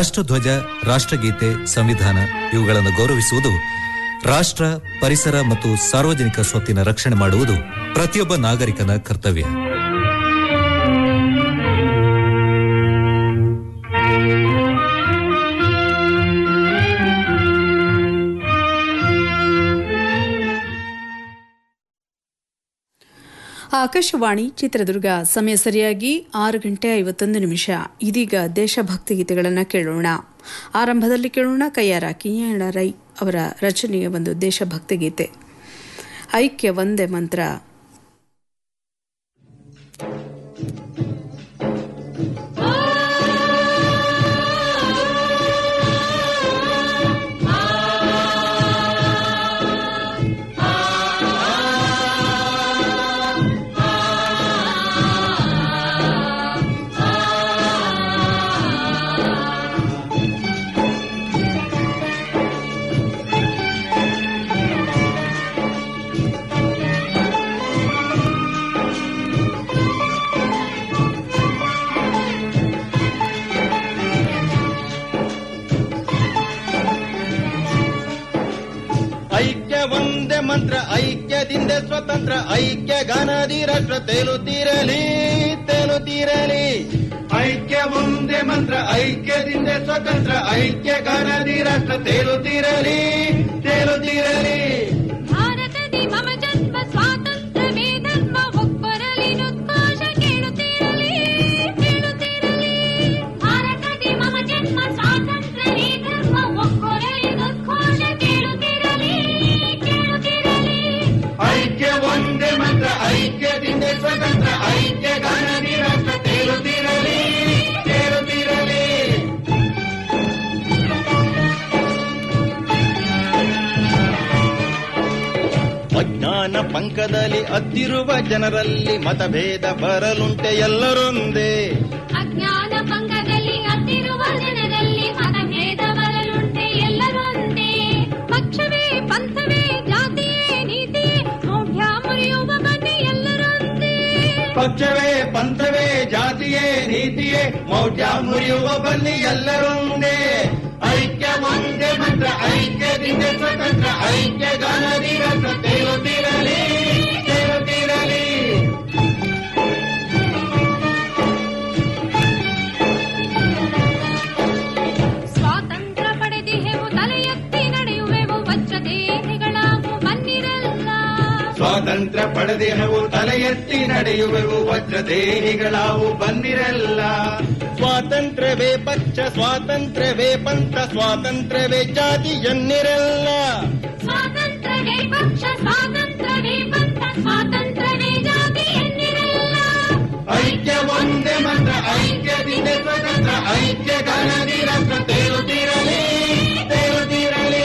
ರಾಷ್ಟ್ರಧ್ವಜ ರಾಷ್ಟ್ರಗೀತೆ ಸಂವಿಧಾನ ಇವುಗಳನ್ನು ಗೌರವಿಸುವುದು ರಾಷ್ಟ್ರ ಪರಿಸರ ಮತ್ತು ಸಾರ್ವಜನಿಕ ಸ್ವತ್ತಿನ ರಕ್ಷಣೆ ಮಾಡುವುದು ಪ್ರತಿಯೊಬ್ಬ ನಾಗರಿಕನ ಕರ್ತವ್ಯ ಆಕಾಶವಾಣಿ ಚಿತ್ರದುರ್ಗ ಸಮಯ ಸರಿಯಾಗಿ ಆರು ಗಂಟೆ ಐವತ್ತೊಂದು ನಿಮಿಷ ಇದೀಗ ದೇಶಭಕ್ತಿ ಗೀತೆಗಳನ್ನು ಕೇಳೋಣ ಆರಂಭದಲ್ಲಿ ಕೇಳೋಣ ಕೈಯಾರ ಕಿಂಯಾಳ ರೈ ಅವರ ರಚನೆಯ ಒಂದು ದೇಶಭಕ್ತಿ ಗೀತೆ ಐಕ್ಯ ಒಂದೇ ಮಂತ್ರ ಐಕ್ಯ ಒಂದೇ ಮಂತ್ರ ಐಕ್ಯದಿಂದ ಸ್ವತಂತ್ರ ಐಕ್ಯ ಘನದಿ ರಾಷ್ಟ್ರ ತೇಲುತ್ತಿರಲಿ ತೇಲುತ್ತಿರಲಿ ಐಕ್ಯ ಒಂದೇ ಮಂತ್ರ ಐಕ್ಯದಿಂದ ಸ್ವತಂತ್ರ ಐಕ್ಯ ಘನದಿ ರಾಷ್ಟ್ರ ತೇಲುತ್ತಿರಲಿ ತೇಲುತ್ತಿರಲಿ ಭಾರತದಿ ಮಮ ಜನ್ಮ ಸ್ವಾತಂತ್ರ್ಯವೇ ಧರ್ಮ ಒಬ್ಬರಲ್ಲಿ ನುತ್ಕೋಶ ಕೇಳುತ್ತಿರಲಿ ಕೇಳುತ್ತಿರಲಿ ಭಾರತದಿ ಮಮ ಜನ್ಮ ಸ್ವಾತಂತ್ರ್ಯವೇ ಧರ್ಮ ಒಬ್ಬರಲ್ಲಿ ನುತ್ಕೋಶ ಕೇಳುತ್ತಿರಲಿ ಕೇಳುತ್ತಿರಲಿ ಐಕ್ಯ ಒಂದೇ ಮಂತ್ರ ಐಕ್ಯದಿಂದ ಸ್ವತಂತ್ರ ಐಕ್ಯ ಘನದಿ ರಾಷ್ಟ್ರ ತೇಲುತ್ತಿರಲಿ ತೇಲುತ್ತಿರಲಿ ಅಜ್ಞಾನ ಪಂಕದಲ್ಲಿ ಅದ್ದಿರುವ ಜನರಲ್ಲಿ ಮತಭೇದ ಬರಲುಂಟೆ ಎಲ್ಲರೊಂದೇ ಅಜ್ಞಾನ ಪಂಗದಲ್ಲಿ ಹತ್ತಿರುವ ಜನರಲ್ಲಿ ಮತಭೇದ ಬರಲುಂಟೆ ಎಲ್ಲರೊಂದೇ ಪಕ್ಷವೇ ಪಂಥವೇ ಜಾತಿಯೇ ನೀತಿ ಮೌಢ್ಯ ಮುರಿಯುವ ಬನ್ನಿ ಎಲ್ಲರೊಂದೇ ಪಕ್ಷವೇ ಪಂಥವೇ ಜಾತಿಯೇ ನೀತಿಯೇ ಮೌಢ್ಯ ಮುರಿಯುವ ಬನ್ನಿ ಎಲ್ಲರೊಂದೇ ಐಕ್ಯ ಒಂದೇ ಮಂತ್ರ ಐಕ್ಯದಿಂದ ಸ್ವತಂತ್ರ ಐಕ್ಯ ಗಾನದಿ ರಸ ತೇಲುತ್ತಿರಲಿ ತೇಲುತ್ತಿರಲಿ ಸ್ವಾತಂತ್ರ್ಯ ಪಡೆದಿಹೆವು ತಲೆ ಎತ್ತಿ ನಡೆಯುವೆವು ವಜ್ರ ದೇಹಿಗಳಾವು ಬನ್ನಿರಲ್ಲ ಸ್ವಾತಂತ್ರ್ಯ ಪಡೆದಿರವು ತಲೆ ಎತ್ತಿ ನಡೆಯುವೆವು ವಜ್ರ ದೇಹಿಗಳಾವು ಬಂದಿರಲ್ಲ ಸ್ವಾತಂತ್ರ್ಯವೇ ಪಕ್ಷ ಸ್ವಾತಂತ್ರ್ಯವೇ ಪಂಥ ಸ್ವಾತಂತ್ರ್ಯವೇ ಜಾತಿ ಎನ್ನಿರಲ್ಲ ಸ್ವಾತಂತ್ರ್ಯವೇ ಪಕ್ಷ ಸ್ವಾತಂತ್ರ್ಯವೇ ಪಂಥ ಸ್ವಾತಂತ್ರ್ಯವೇ ಜಾತಿ ಎನ್ನಿರಲ್ಲ ಐಕ್ಯ ಒಂದೇ ಮಂತ್ರ ಐಕ್ಯದಿಂದ ಸ್ವತಂತ್ರ ಐಕ್ಯ ಗಾನದಿ ರಾಷ್ಟ್ರ ತೇಲುತ್ತಿರಲಿ ತೇಲುತ್ತಿರಲಿ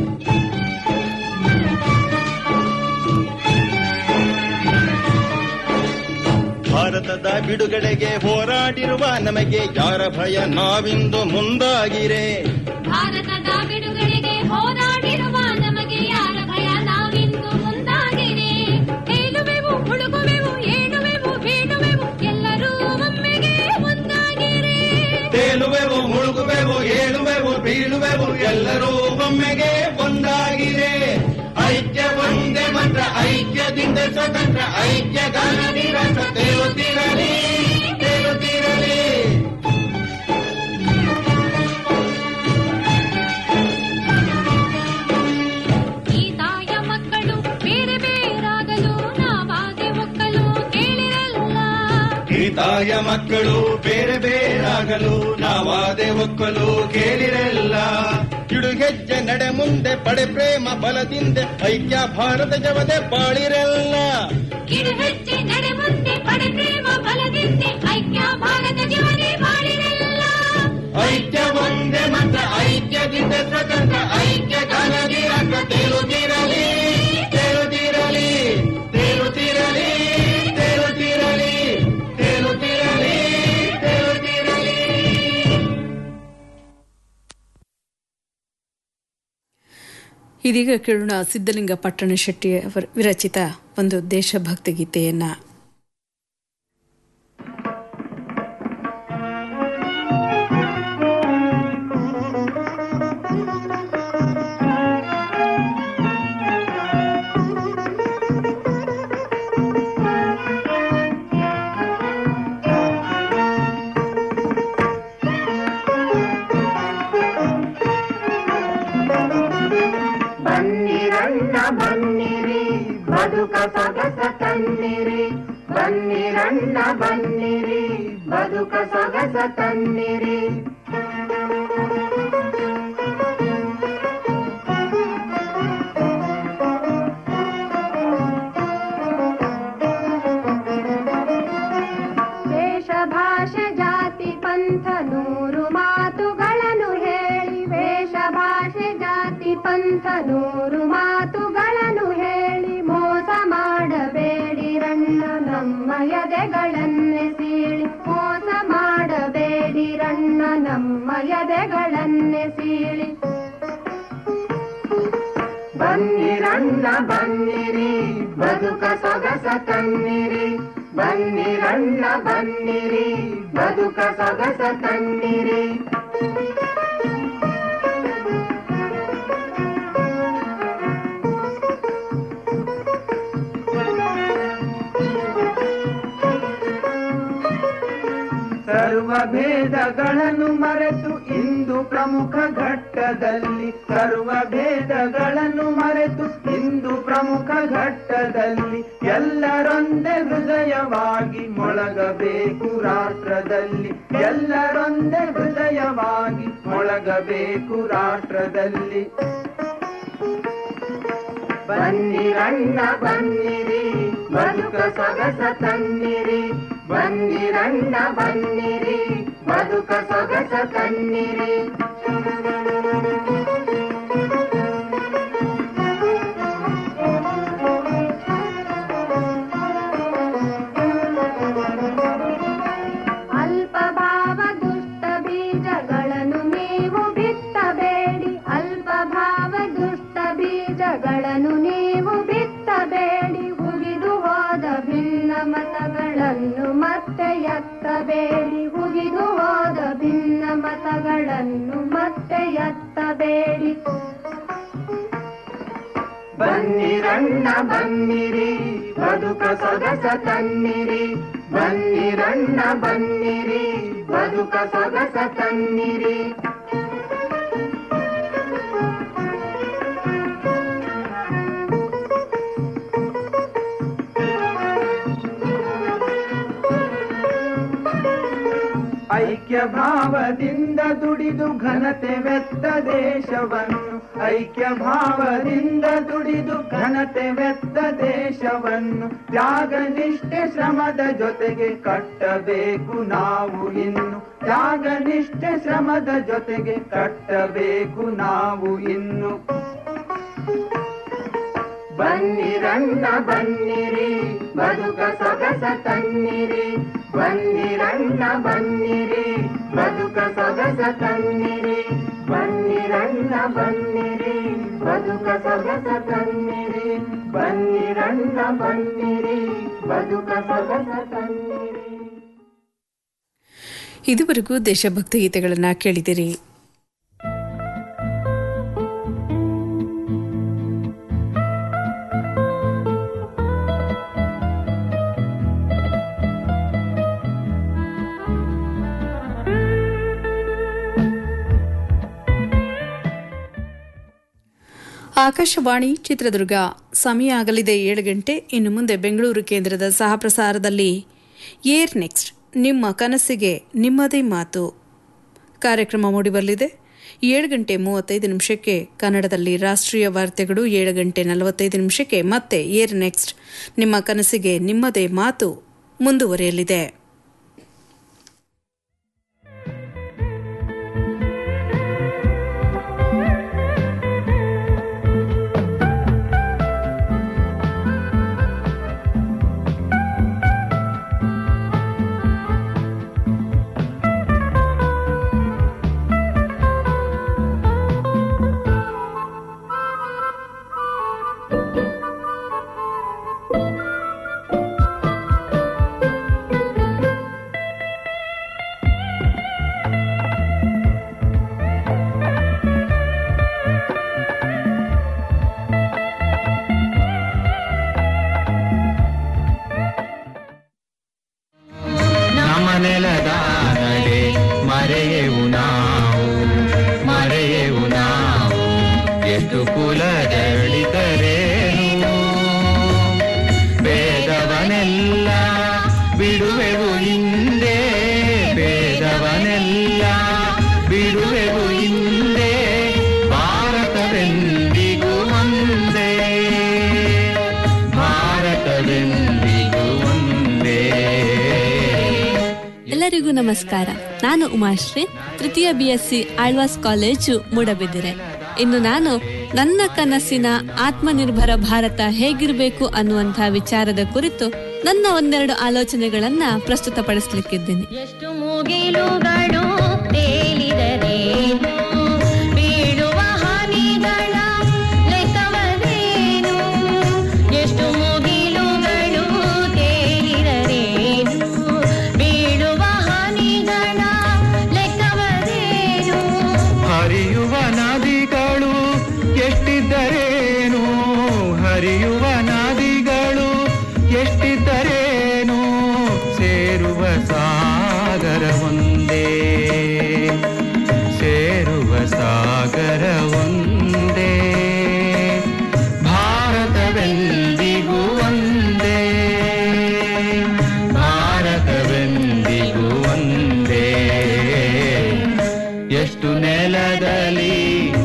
ಭಾರತದ ಬಿಡುಗಡೆಗೆ ಹೋರಾಡಿರುವ ನಮಗೆ ಯಾರ ಭಯ ನಾವಿಂದು ಮುಂದಾಗಿರೆ ಭಾರತದ ಬಿಡುಗಡೆಗೆ ಹೋರಾಡಿರುವ ನಮಗೆ ಯಾರ ಭಯ ನಾವಿಂದು ಮುಂದಾಗಿರೆ ತೇಲುವೆವು ಹುಡುಗುವೆವು ಏಳುವೆವು ಬೀಳುವೆವು ಎಲ್ಲರೂ ಒಮ್ಮೆಗೆ ಒಂದಾಗಿರೆ ತೇಲುವೆವು ಮುಳುಗುವೆವು ಏಳುವೆವು ಬೀಳುವೆವು ಎಲ್ಲರೂ ಒಮ್ಮೆಗೆ ಒಂದಾಗಿದೆ ಐಕ್ಯ ಒಂದೇ ಮಂತ್ರ ಐಕ್ಯದಿಂದ ಸ್ವತಂತ್ರ ಐಕ್ಯ ಗಾನದಿ ರಸ ತೇಲುತ್ತಿರಲಿ ತೇಲುತ್ತಿರಲಿ ಈ ತಾಯ ಮಕ್ಕಳು ಬೇರೆ ಬೇರಾಗಲು ನಾವಾಗೆ ಒಕ್ಕಲು ಕೇಳಿರಲ್ಲ ತಾಯ ಮಕ್ಕಳು ಬೇರೆ ಬೇರಾಗಲು ನಾವಾದೆ ಒಕ್ಕಲು ಕೇಳಿರಲ್ಲ ಇಡು ಹೆಜ್ಜೆ ನಡೆ ಮುಂದೆ ಪಡೆ ಪ್ರೇಮ ಬಲದಿಂದ ಐಕ್ಯ ಭಾರತ ಜವದೆ ಬಾಳಿರಲ್ಲ ಕಿಡು ಹೆಜ್ಜೆ ನಡೆ ಮುಂದೆ ಪಡೆ ಪ್ರೇಮ ಬಲದಿಂದೆ ಐಕ್ಯ ಭಾರತ ಜೀವನೇ ಬಾಳಿರಲ್ಲ ಐಕ್ಯ ಒಂದೇ ಮಂತ್ರ ಐಕ್ಯದಿಂದ ಸ್ವತಂತ್ರ ಐಕ್ಯ ಗಾನದಿ ರಾಷ್ಟ್ರ ತೇಲುತ್ತಿರಲಿ ತೇಲುತ್ತಿರಲಿ ತೇಲುತ್ತಿರಲಿ ತೇಲುತ್ತಿರಲಿ ತೇಲುತ್ತಿರಲಿ ತೇಲುತ್ತಿರಲಿ ಇದೀಗ ಕೇಳೋಣ ಸಿದ್ಧಲಿಂಗ ಪಟ್ಟಣ ಶೆಟ್ಟಿ ಅವರ ವಿರಚಿತ ಒಂದು ದೇಶಭಕ್ತಿ ಗೀತೆಯನ್ನ ಬದುಕ ಸೊಗಸ ತನ್ನಿರಿ ಬನ್ನಿರಣ್ಣ ಬನ್ನಿರಿ ಬದುಕ ಸೊಗಸ ತನ್ನಿರಿ ವೇಷ ಭಾಷೆ ಜಾತಿ ಪಂಥ ನೂರು ಮಾತುಗಳನ್ನು ಹೇಳಿ ವೇಷ ಭಾಷೆ ಜಾತಿ ಪಂಥ ನೂರು ಮಾತುಗಳನ್ನು ಹೇಳಿ ಮೋಸ ಮಾಡಬೇಡಿರಣ್ಣ ನಮ್ಮ ಎದೆಗಳನ್ನೇ ಸೀಳಿ ಮೋಸ ಮಾಡಬೇಡಿರಣ್ಣ ನಮ್ಮ ಎದೆಗಳನ್ನೇ ಸೀಳಿ ಬನ್ನಿರಣ್ಣ ಬನ್ನಿರಿ ಬದುಕ ಸೊಗಸ ತನ್ನಿರಿ ಬನ್ನಿರಣ್ಣ ಬನ್ನಿರಿ ಬದುಕ ಸೊಗಸ ತನ್ನಿರಿ ಸರ್ವ ಭೇದಗಳನ್ನು ಮರೆತು ಇಂದು ಪ್ರಮುಖ ಘಟ್ಟದಲ್ಲಿ ಸರ್ವ ಭೇದಗಳನ್ನು ಮರೆತು ಇಂದು ಪ್ರಮುಖ ಘಟ್ಟದಲ್ಲಿ ಎಲ್ಲರೊಂದೇ ಹೃದಯವಾಗಿ ಮೊಳಗಬೇಕು ರಾಷ್ಟ್ರದಲ್ಲಿ ಎಲ್ಲರೊಂದೇ ಹೃದಯವಾಗಿ ಮೊಳಗಬೇಕು ರಾಷ್ಟ್ರದಲ್ಲಿ ಬನ್ನಿರಣ್ಣ ಬನ್ನಿರಿ ಬದುಕ ಸೊಗಸ ತನ್ನಿರಿ ಬನ್ನಿರಣ್ಣ ಬನ್ನಿರಿ ಬದುಕ ಸೊಗಸ ತನ್ನಿರಿ ಅಲ್ಪ ಭಾವ ದುಷ್ಟ ಬೀಜಗಳನ್ನು ನೀವು ಬಿತ್ತಬೇಡಿ ಅಲ್ಪ ಭಾವ ದುಷ್ಟ ಬೀಜಗಳನ್ನು ನೀವು ಬಿತ್ತಬೇಡಿ ಹುಗಿದು ಹೋದ ಭಿನ್ನ ಮತಗಳನ್ನು ಮತ್ತೆ ಎತ್ತಬೇಡಿ ಹುಗಿದು ಹೋದ ಭಿನ್ನ ಮತಗಳನ್ನು ಮತ್ತೆ ಎತ್ತಬೇಡಿ ಬನ್ನಿರಣ್ಣ ಬನ್ನಿರಿ ಬದುಕ ಸೊಗಸ ತನ್ನಿರಿ ಬನ್ನಿರಣ್ಣ ಬನ್ನಿರಿ ಬದುಕ ಸೊಗಸ ತನ್ನಿರಿ ಐಕ್ಯ ಭಾವದಿಂದ ದುಡಿದು ಘನತೆ ವೆತ್ತ ದೇಶವನ್ನು ಐಕ್ಯ ಭಾವದಿಂದ ದುಡಿದು ಘನತೆ ವೆತ್ತ ದೇಶವನ್ನು ತ್ಯಾಗ ನಿಷ್ಠೆ ಶ್ರಮದ ಜೊತೆಗೆ ಕಟ್ಟಬೇಕು ನಾವು ಇನ್ನು ತ್ಯಾಗ ನಿಷ್ಠೆ ಶ್ರಮದ ಜೊತೆಗೆ ಕಟ್ಟಬೇಕು ನಾವು ಇನ್ನು ಬನ್ನಿರಣ್ಣ ಬನ್ನಿರಿ ಬದುಕ ಸೊಗಸ ತನ್ನಿರಿ ಬನ್ನಿರಣ್ಣ ಬನ್ನಿರಿ ಬದುಕ ಸೊಗಸ ತನ್ನಿರಿ ಬನ್ನಿರಣ್ಣ ಬನ್ನಿರಿ ಬದುಕ ಸೊಗಸ ತನ್ನಿರಿ ಬನ್ನಿರಣ್ಣ ಬನ್ನಿರಿ ಬದುಕ ಸೊಗಸ ತನ್ನಿರಿ ಇದುವರೆಗೂ ದೇಶಭಕ್ತಿ ಗೀತೆಗಳನ್ನು ಕೇಳಿದಿರಿ ಆಕಾಶವಾಣಿ ಚಿತ್ರದುರ್ಗ ಸಮಯ ಆಗಲಿದೆ ಏಳು ಗಂಟೆ ಇನ್ನು ಮುಂದೆ ಬೆಂಗಳೂರು ಕೇಂದ್ರದ ಸಹ ಪ್ರಸಾರದಲ್ಲಿ ಏರ್ ನೆಕ್ಸ್ಟ್ ನಿಮ್ಮ ಕನಸಿಗೆ ನಿಮ್ಮದೇ ಮಾತು ಕಾರ್ಯಕ್ರಮ ಮೂಡಿಬರಲಿದೆ ಏಳು ಗಂಟೆ ಮೂವತ್ತೈದು ನಿಮಿಷಕ್ಕೆ ಕನ್ನಡದಲ್ಲಿ ರಾಷ್ಟ್ರೀಯ ವಾರ್ತೆಗಳು ಏಳು ಗಂಟೆ ನಲವತ್ತೈದು ನಿಮಿಷಕ್ಕೆ ಮತ್ತೆ ಏರ್ ನೆಕ್ಸ್ಟ್ ನಿಮ್ಮ ಕನಸಿಗೆ ನಿಮ್ಮದೇ ಮಾತು ಮುಂದುವರಿಯಲಿದೆ ಎಲ್ಲರಿಗೂ ನಮಸ್ಕಾರ ನಾನು ಉಮಾಶ್ರೀ ತೃತೀಯ ಬಿಎಸ್ಸಿ ಆಳ್ವಾಸ್ ಕಾಲೇಜು ಮೂಡಬಿದಿರೆ ಇನ್ನು ನಾನು ನನ್ನ ಕನಸಿನ ಆತ್ಮನಿರ್ಭರ ಭಾರತ ಹೇಗಿರಬೇಕು ಅನ್ನುವಂತಹ ವಿಚಾರದ ಕುರಿತು ನನ್ನ ಒಂದೆರಡು ಆಲೋಚನೆಗಳನ್ನ ಪ್ರಸ್ತುತಪಡಿಸ್ಲಿಕ್ಕಿದ್ದೀನಿ ಎಷ್ಟು ಮುಗಿಲುಗಳು ತೇಲಿದರೇನು ಬೀಳುವ ಹಾನಿಗಳ ಲೆಕ್ಕವದೇನು ಎಷ್ಟು ಮುಗಿಲುಗಳು ತೇಲಿದರೇನು ಬೀಳುವ ಹಾನಿಗಳ ಲೆಕ್ಕವದೇನು ಹರಿಯುವ ನದಿಗಳು ಎಷ್ಟಿದ್ದರೇನು ಹರಿಯುವ ನದಿಗಳು ಎಷ್ಟಿದ್ದರೇನು ಸೇರುವ ಸಾಗರ ಒಂದೇ ಸೇರುವ ಸಾಗರ ಒಂದೇ ಭಾರತವೆಂದಿಗೂ ಒಂದೇ ಭಾರತವೆಂದಿಗೂ ಒಂದೇ ಎಷ್ಟು ನೆಲದಲ್ಲಿ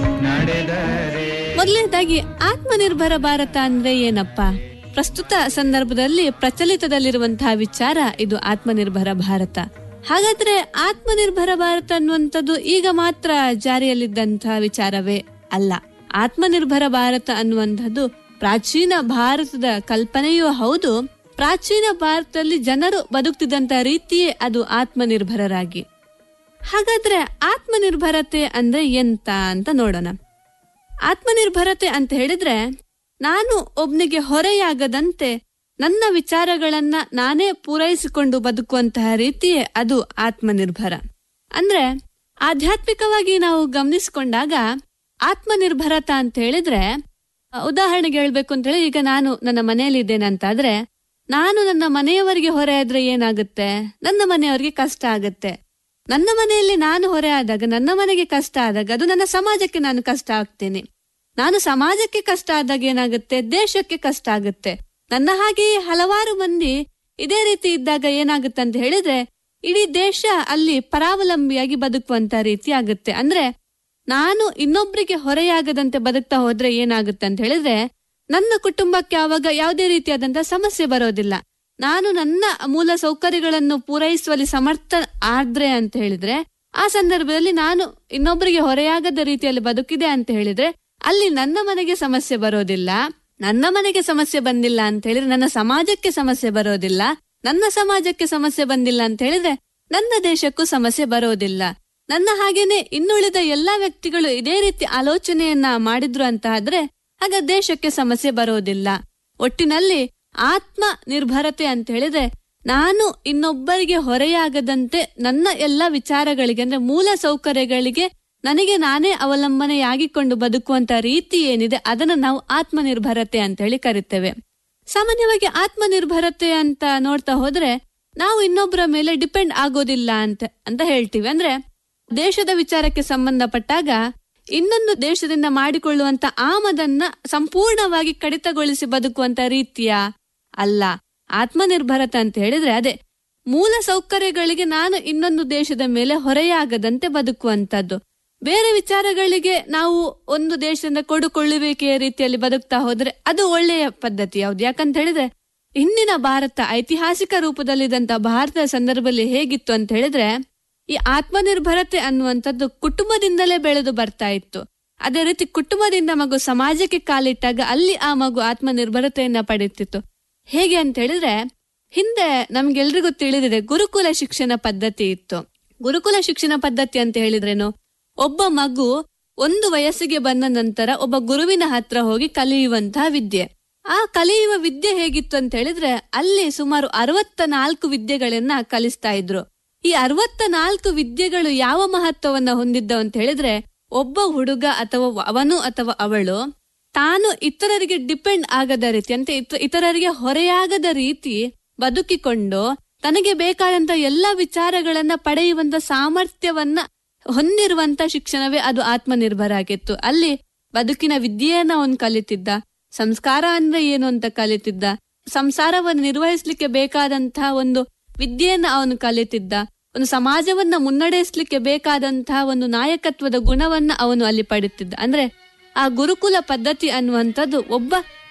ನಡೆದರೆ ಮೊದಲನೇದಾಗಿ ಆತ್ಮನಿರ್ಭರ ಭಾರತ ಅಂದ್ರೆ ಏನಪ್ಪ ಪ್ರಸ್ತುತ ಸಂದರ್ಭದಲ್ಲಿ ಪ್ರಚಲಿತದಲ್ಲಿರುವಂತಹ ವಿಚಾರ ಇದು ಆತ್ಮನಿರ್ಭರ ಭಾರತ ಹಾಗಾದ್ರೆ ಆತ್ಮನಿರ್ಭರ ಭಾರತ ಅನ್ನುವಂಥದ್ದು ಈಗ ಮಾತ್ರ ಜಾರಿಯಲ್ಲಿದ್ದಂತಹ ವಿಚಾರವೇ ಅಲ್ಲ ಆತ್ಮನಿರ್ಭರ ಭಾರತ ಅನ್ನುವಂಥದ್ದು ಪ್ರಾಚೀನ ಭಾರತದ ಕಲ್ಪನೆಯೂ ಹೌದು ಪ್ರಾಚೀನ ಭಾರತದಲ್ಲಿ ಜನರು ಬದುಕ್ತಿದ್ದಂತ ರೀತಿಯೇ ಅದು ಆತ್ಮನಿರ್ಭರರಾಗಿ ಹಾಗಾದ್ರೆ ಆತ್ಮನಿರ್ಭರತೆ ಅಂದ್ರೆ ಎಂತ ಅಂತ ನೋಡೋಣ ಆತ್ಮನಿರ್ಭರತೆ ಅಂತ ಹೇಳಿದ್ರೆ ನಾನು ಒಬ್ನಿಗೆ ಹೊರೆಯಾಗದಂತೆ ನನ್ನ ವಿಚಾರಗಳನ್ನ ನಾನೇ ಪೂರೈಸಿಕೊಂಡು ಬದುಕುವಂತಹ ರೀತಿಯೇ ಅದು ಆತ್ಮನಿರ್ಭರ ಅಂದ್ರೆ ಆಧ್ಯಾತ್ಮಿಕವಾಗಿ ನಾವು ಗಮನಿಸಿಕೊಂಡಾಗ ಆತ್ಮನಿರ್ಭರತ ಅಂತ ಹೇಳಿದ್ರೆ ಆ, ಉದಾಹರಣೆಗೆ ಹೇಳ್ಬೇಕು ಅಂತ ಹೇಳಿ ಈಗ ನಾನು ನನ್ನ ಮನೆಯಲ್ಲಿ ಇದ್ದೇನೆ ಅಂತಾದ್ರೆ ನಾನು ನನ್ನ ಮನೆಯವರಿಗೆ ಹೊರೆ ಆದ್ರೆ ಏನಾಗುತ್ತೆ ನನ್ನ ಮನೆಯವರಿಗೆ ಕಷ್ಟ ಆಗುತ್ತೆ ನನ್ನ ಮನೆಯಲ್ಲಿ ನಾನು ಹೊರೆ ಆದಾಗ ನನ್ನ ಮನೆಗೆ ಕಷ್ಟ ಆದಾಗ ಅದು ನನ್ನ ಸಮಾಜಕ್ಕೆ ನಾನು ಕಷ್ಟ ಆಗ್ತೇನೆ ನಾನು ಸಮಾಜಕ್ಕೆ ಕಷ್ಟ ಆದಾಗ ಏನಾಗುತ್ತೆ ದೇಶಕ್ಕೆ ಕಷ್ಟ ಆಗುತ್ತೆ ನನ್ನ ಹಾಗೆಯೇ ಹಲವಾರು ಮಂದಿ ಇದೇ ರೀತಿ ಇದ್ದಾಗ ಏನಾಗುತ್ತೆ ಅಂತ ಹೇಳಿದ್ರೆ ಇಡೀ ದೇಶ ಅಲ್ಲಿ ಪರಾವಲಂಬಿಯಾಗಿ ಬದುಕುವಂತ ರೀತಿ ಆಗುತ್ತೆ ಅಂದ್ರೆ ನಾನು ಇನ್ನೊಬ್ರಿಗೆ ಹೊರೆಯಾಗದಂತೆ ಬದುಕ್ತಾ ಹೋದ್ರೆ ಏನಾಗುತ್ತೆ ಅಂತ ಹೇಳಿದ್ರೆ ನನ್ನ ಕುಟುಂಬಕ್ಕೆ ಆವಾಗ ಯಾವುದೇ ರೀತಿಯಾದಂತಹ ಸಮಸ್ಯೆ ಬರೋದಿಲ್ಲ ನಾನು ನನ್ನ ಮೂಲ ಸೌಕರ್ಯಗಳನ್ನು ಪೂರೈಸುವಲ್ಲಿ ಸಮರ್ಥ ಆದ್ರೆ ಅಂತ ಹೇಳಿದ್ರೆ ಆ ಸಂದರ್ಭದಲ್ಲಿ ನಾನು ಇನ್ನೊಬ್ಬರಿಗೆ ಹೊರೆಯಾಗದ ರೀತಿಯಲ್ಲಿ ಬದುಕಿದೆ ಅಂತ ಹೇಳಿದ್ರೆ ಅಲ್ಲಿ ನನ್ನ ಮನೆಗೆ ಸಮಸ್ಯೆ ಬರೋದಿಲ್ಲ ನನ್ನ ಮನೆಗೆ ಸಮಸ್ಯೆ ಬಂದಿಲ್ಲ ಅಂತ ಹೇಳಿದ್ರೆ ನನ್ನ ಸಮಾಜಕ್ಕೆ ಸಮಸ್ಯೆ ಬರೋದಿಲ್ಲ ನನ್ನ ಸಮಾಜಕ್ಕೆ ಸಮಸ್ಯೆ ಬಂದಿಲ್ಲ ಅಂತ ಹೇಳಿದ್ರೆ ನನ್ನ ದೇಶಕ್ಕೂ ಸಮಸ್ಯೆ ಬರೋದಿಲ್ಲ ನನ್ನ ಹಾಗೇನೆ ಇನ್ನುಳಿದ ಎಲ್ಲಾ ವ್ಯಕ್ತಿಗಳು ಇದೇ ರೀತಿ ಆಲೋಚನೆಯನ್ನ ಮಾಡಿದ್ರು ಅಂತ ಆದ್ರೆ ಆಗ ದೇಶಕ್ಕೆ ಸಮಸ್ಯೆ ಬರೋದಿಲ್ಲ ಒಟ್ಟಿನಲ್ಲಿ ಆತ್ಮ ನಿರ್ಭರತೆ ಅಂತ ಹೇಳಿದ್ರೆ ನಾನು ಇನ್ನೊಬ್ಬರಿಗೆ ಹೊರೆಯಾಗದಂತೆ ನನ್ನ ಎಲ್ಲ ವಿಚಾರಗಳಿಗೆ ಅಂದ್ರೆ ಮೂಲ ಸೌಕರ್ಯಗಳಿಗೆ ನನಗೆ ನಾನೇ ಅವಲಂಬನೆಯಾಗಿಕೊಂಡು ಬದುಕುವಂತ ರೀತಿ ಏನಿದೆ ಅದನ್ನ ನಾವು ಆತ್ಮನಿರ್ಭರತೆ ಅಂತ ಹೇಳಿ ಕರಿತೇವೆ ಸಾಮಾನ್ಯವಾಗಿ ಆತ್ಮನಿರ್ಭರತೆ ಅಂತ ನೋಡ್ತಾ ಹೋದ್ರೆ ನಾವು ಇನ್ನೊಬ್ಬರ ಮೇಲೆ ಡಿಪೆಂಡ್ ಆಗೋದಿಲ್ಲ ಅಂತ ಅಂತ ಹೇಳ್ತೀವಿ ಅಂದ್ರೆ ದೇಶದ ವಿಚಾರಕ್ಕೆ ಸಂಬಂಧಪಟ್ಟಾಗ ಇನ್ನೊಂದು ದೇಶದಿಂದ ಮಾಡಿಕೊಳ್ಳುವಂತ ಆಮದನ್ನ ಸಂಪೂರ್ಣವಾಗಿ ಕಡಿತಗೊಳಿಸಿ ಬದುಕುವಂತ ರೀತಿಯ ಅಲ್ಲ ಆತ್ಮನಿರ್ಭರತೆ ಅಂತ ಹೇಳಿದ್ರೆ ಅದೇ ಮೂಲ ಸೌಕರ್ಯಗಳಿಗೆ ನಾನು ಇನ್ನೊಂದು ದೇಶದ ಮೇಲೆ ಹೊರೆಯಾಗದಂತೆ ಬದುಕುವಂತದ್ದು ಬೇರೆ ವಿಚಾರಗಳಿಗೆ ನಾವು ಒಂದು ದೇಶದಿಂದ ಕೊಡುಕೊಳ್ಳುವಿಕೆಯ ರೀತಿಯಲ್ಲಿ ಬದುಕ್ತಾ ಹೋದ್ರೆ ಅದು ಒಳ್ಳೆಯ ಪದ್ಧತಿ ಯಾವ್ದು ಯಾಕಂತ ಹೇಳಿದ್ರೆ ಹಿಂದಿನ ಭಾರತ ಐತಿಹಾಸಿಕ ರೂಪದಲ್ಲಿದ್ದಂತ ಭಾರತದ ಸಂದರ್ಭದಲ್ಲಿ ಹೇಗಿತ್ತು ಅಂತ ಹೇಳಿದ್ರೆ ಈ ಆತ್ಮನಿರ್ಭರತೆ ಅನ್ನುವಂಥದ್ದು ಕುಟುಂಬದಿಂದಲೇ ಬೆಳೆದು ಬರ್ತಾ ಇತ್ತು ಅದೇ ರೀತಿ ಕುಟುಂಬದಿಂದ ಮಗು ಸಮಾಜಕ್ಕೆ ಕಾಲಿಟ್ಟಾಗ ಅಲ್ಲಿ ಆ ಮಗು ಆತ್ಮನಿರ್ಭರತೆಯನ್ನ ಪಡೆಯುತ್ತಿತ್ತು ಹೇಗೆ ಅಂತ ಹೇಳಿದ್ರೆ ಹಿಂದೆ ನಮ್ಗೆಲ್ರಿಗೂ ತಿಳಿದಿದೆ ಗುರುಕುಲ ಶಿಕ್ಷಣ ಪದ್ಧತಿ ಇತ್ತು ಗುರುಕುಲ ಶಿಕ್ಷಣ ಪದ್ಧತಿ ಅಂತ ಹೇಳಿದ್ರೇನು ಒಬ್ಬ ಮಗು ಒಂದು ವಯಸ್ಸಿಗೆ ಬಂದ ನಂತರ ಒಬ್ಬ ಗುರುವಿನ ಹತ್ರ ಹೋಗಿ ಕಲಿಯುವಂತಹ ವಿದ್ಯೆ ಆ ಕಲಿಯುವ ವಿದ್ಯೆ ಹೇಗಿತ್ತು ಅಂತ ಹೇಳಿದ್ರೆ ಅಲ್ಲಿ ಸುಮಾರು ಅರವತ್ತ ನಾಲ್ಕು ವಿದ್ಯೆಗಳನ್ನ ಕಲಿಸ್ತಾ ಇದ್ರು ಈ ಅರವತ್ತ ನಾಲ್ಕು ವಿದ್ಯೆಗಳು ಯಾವ ಮಹತ್ವವನ್ನ ಹೊಂದಿದ್ದವು ಅಂತ ಹೇಳಿದ್ರೆ ಒಬ್ಬ ಹುಡುಗ ಅಥವಾ ಅವನು ಅಥವಾ ಅವಳು ತಾನು ಇತರರಿಗೆ ಡಿಪೆಂಡ್ ಆಗದ ರೀತಿ ಅಂತ ಇತ- ಇತರರಿಗೆ ಹೊರೆಯಾಗದ ರೀತಿ ಬದುಕಿಕೊಂಡು ತನಗೆ ಬೇಕಾದಂತ ಎಲ್ಲ ವಿಚಾರಗಳನ್ನ ಪಡೆಯುವಂತ ಸಾಮರ್ಥ್ಯವನ್ನ ಹೊಂದಿರುವಂತ ಶಿಕ್ಷಣವೇ ಅದು ಆತ್ಮನಿರ್ಭರ ಆಗಿತ್ತು ಅಲ್ಲಿ ಬದುಕಿನ ವಿದ್ಯೆಯನ್ನ ಅವನು ಕಲಿತಿದ್ದ ಸಂಸ್ಕಾರ ಅಂದ್ರೆ ಏನು ಅಂತ ಕಲಿತಿದ್ದ ಸಂಸಾರವನ್ನು ನಿರ್ವಹಿಸ್ಲಿಕ್ಕೆ ಬೇಕಾದಂತಹ ಒಂದು ವಿದ್ಯೆಯನ್ನ ಅವನು ಕಲಿತಿದ್ದ ಒಂದು ಸಮಾಜವನ್ನ ಮುನ್ನಡೆಸಲಿಕ್ಕೆ ಬೇಕಾದಂತಹ ಒಂದು ನಾಯಕತ್ವದ ಗುಣವನ್ನ ಅವನು ಅಲ್ಲಿ ಪಡೆಯುತ್ತಿದ್ದ ಅಂದ್ರೆ ಆ ಗುರುಕುಲ ಪದ್ಧತಿ ಅನ್ನುವಂಥದ್ದು ಒಬ್ಬ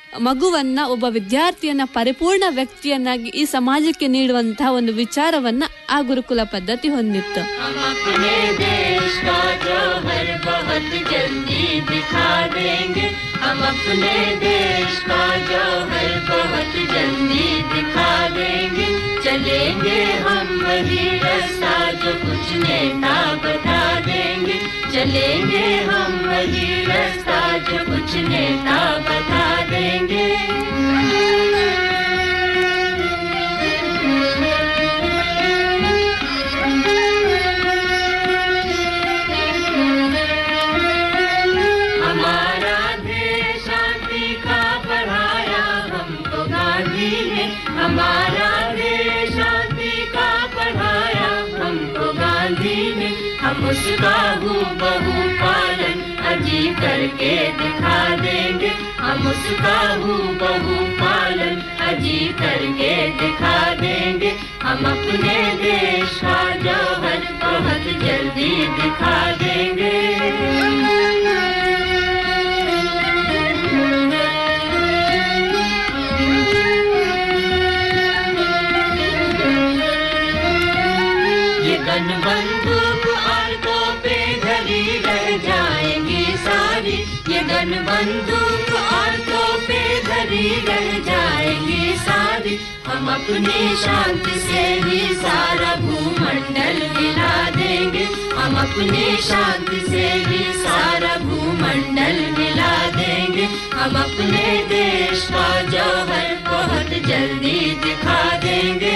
ಮಗುವನ್ನ ಒಬ್ಬ ವಿದ್ಯಾರ್ಥಿಯನ್ನ ಪರಿಪೂರ್ಣ ವ್ಯಕ್ತಿಯನ್ನಾಗಿ ಈ ಸಮಾಜಕ್ಕೆ ನೀಡುವಂತಹ ಒಂದು ವಿಚಾರವನ್ನ ಆ ಗುರುಕುಲ ಪದ್ಧತಿ ಹೊಂದಿತ್ತು हम अपने देश का जौहर बहुत जल्दी दिखा देंगे हम अपने देश का जौहर बहुत जल्दी दिखा देंगे चलेंगे हम वही रास्ता जो कुछ नेता बता देंगे चलेंगे हम वही रास्ता जो कुछ नेता बता देंगे हमारा देश शांति का पढ़ाया हमको गांधी ने हमारा देश शांति का पढ़ाया हमको गांधी ने हम उसका हूँ बहु पालन अजी करके दिखा देंगे हम उसका हूँ बहु पालन अजी करके दिखा देंगे हम अपने देश का जौहर बहुत जल्दी दिखा देंगे ये गन बंदूक और तोपे धरी रह जाएंगी सारी ये गन बंदूक और तोपे धरी रह जाएंगी सारी हम अपनी शांति से ही सारा भूमंडल हिला देंगे हम अपनी शांति से ही सारा भूमंडल हिला देंगे हम अपने देश का जौहर बहुत जल्दी दिखा देंगे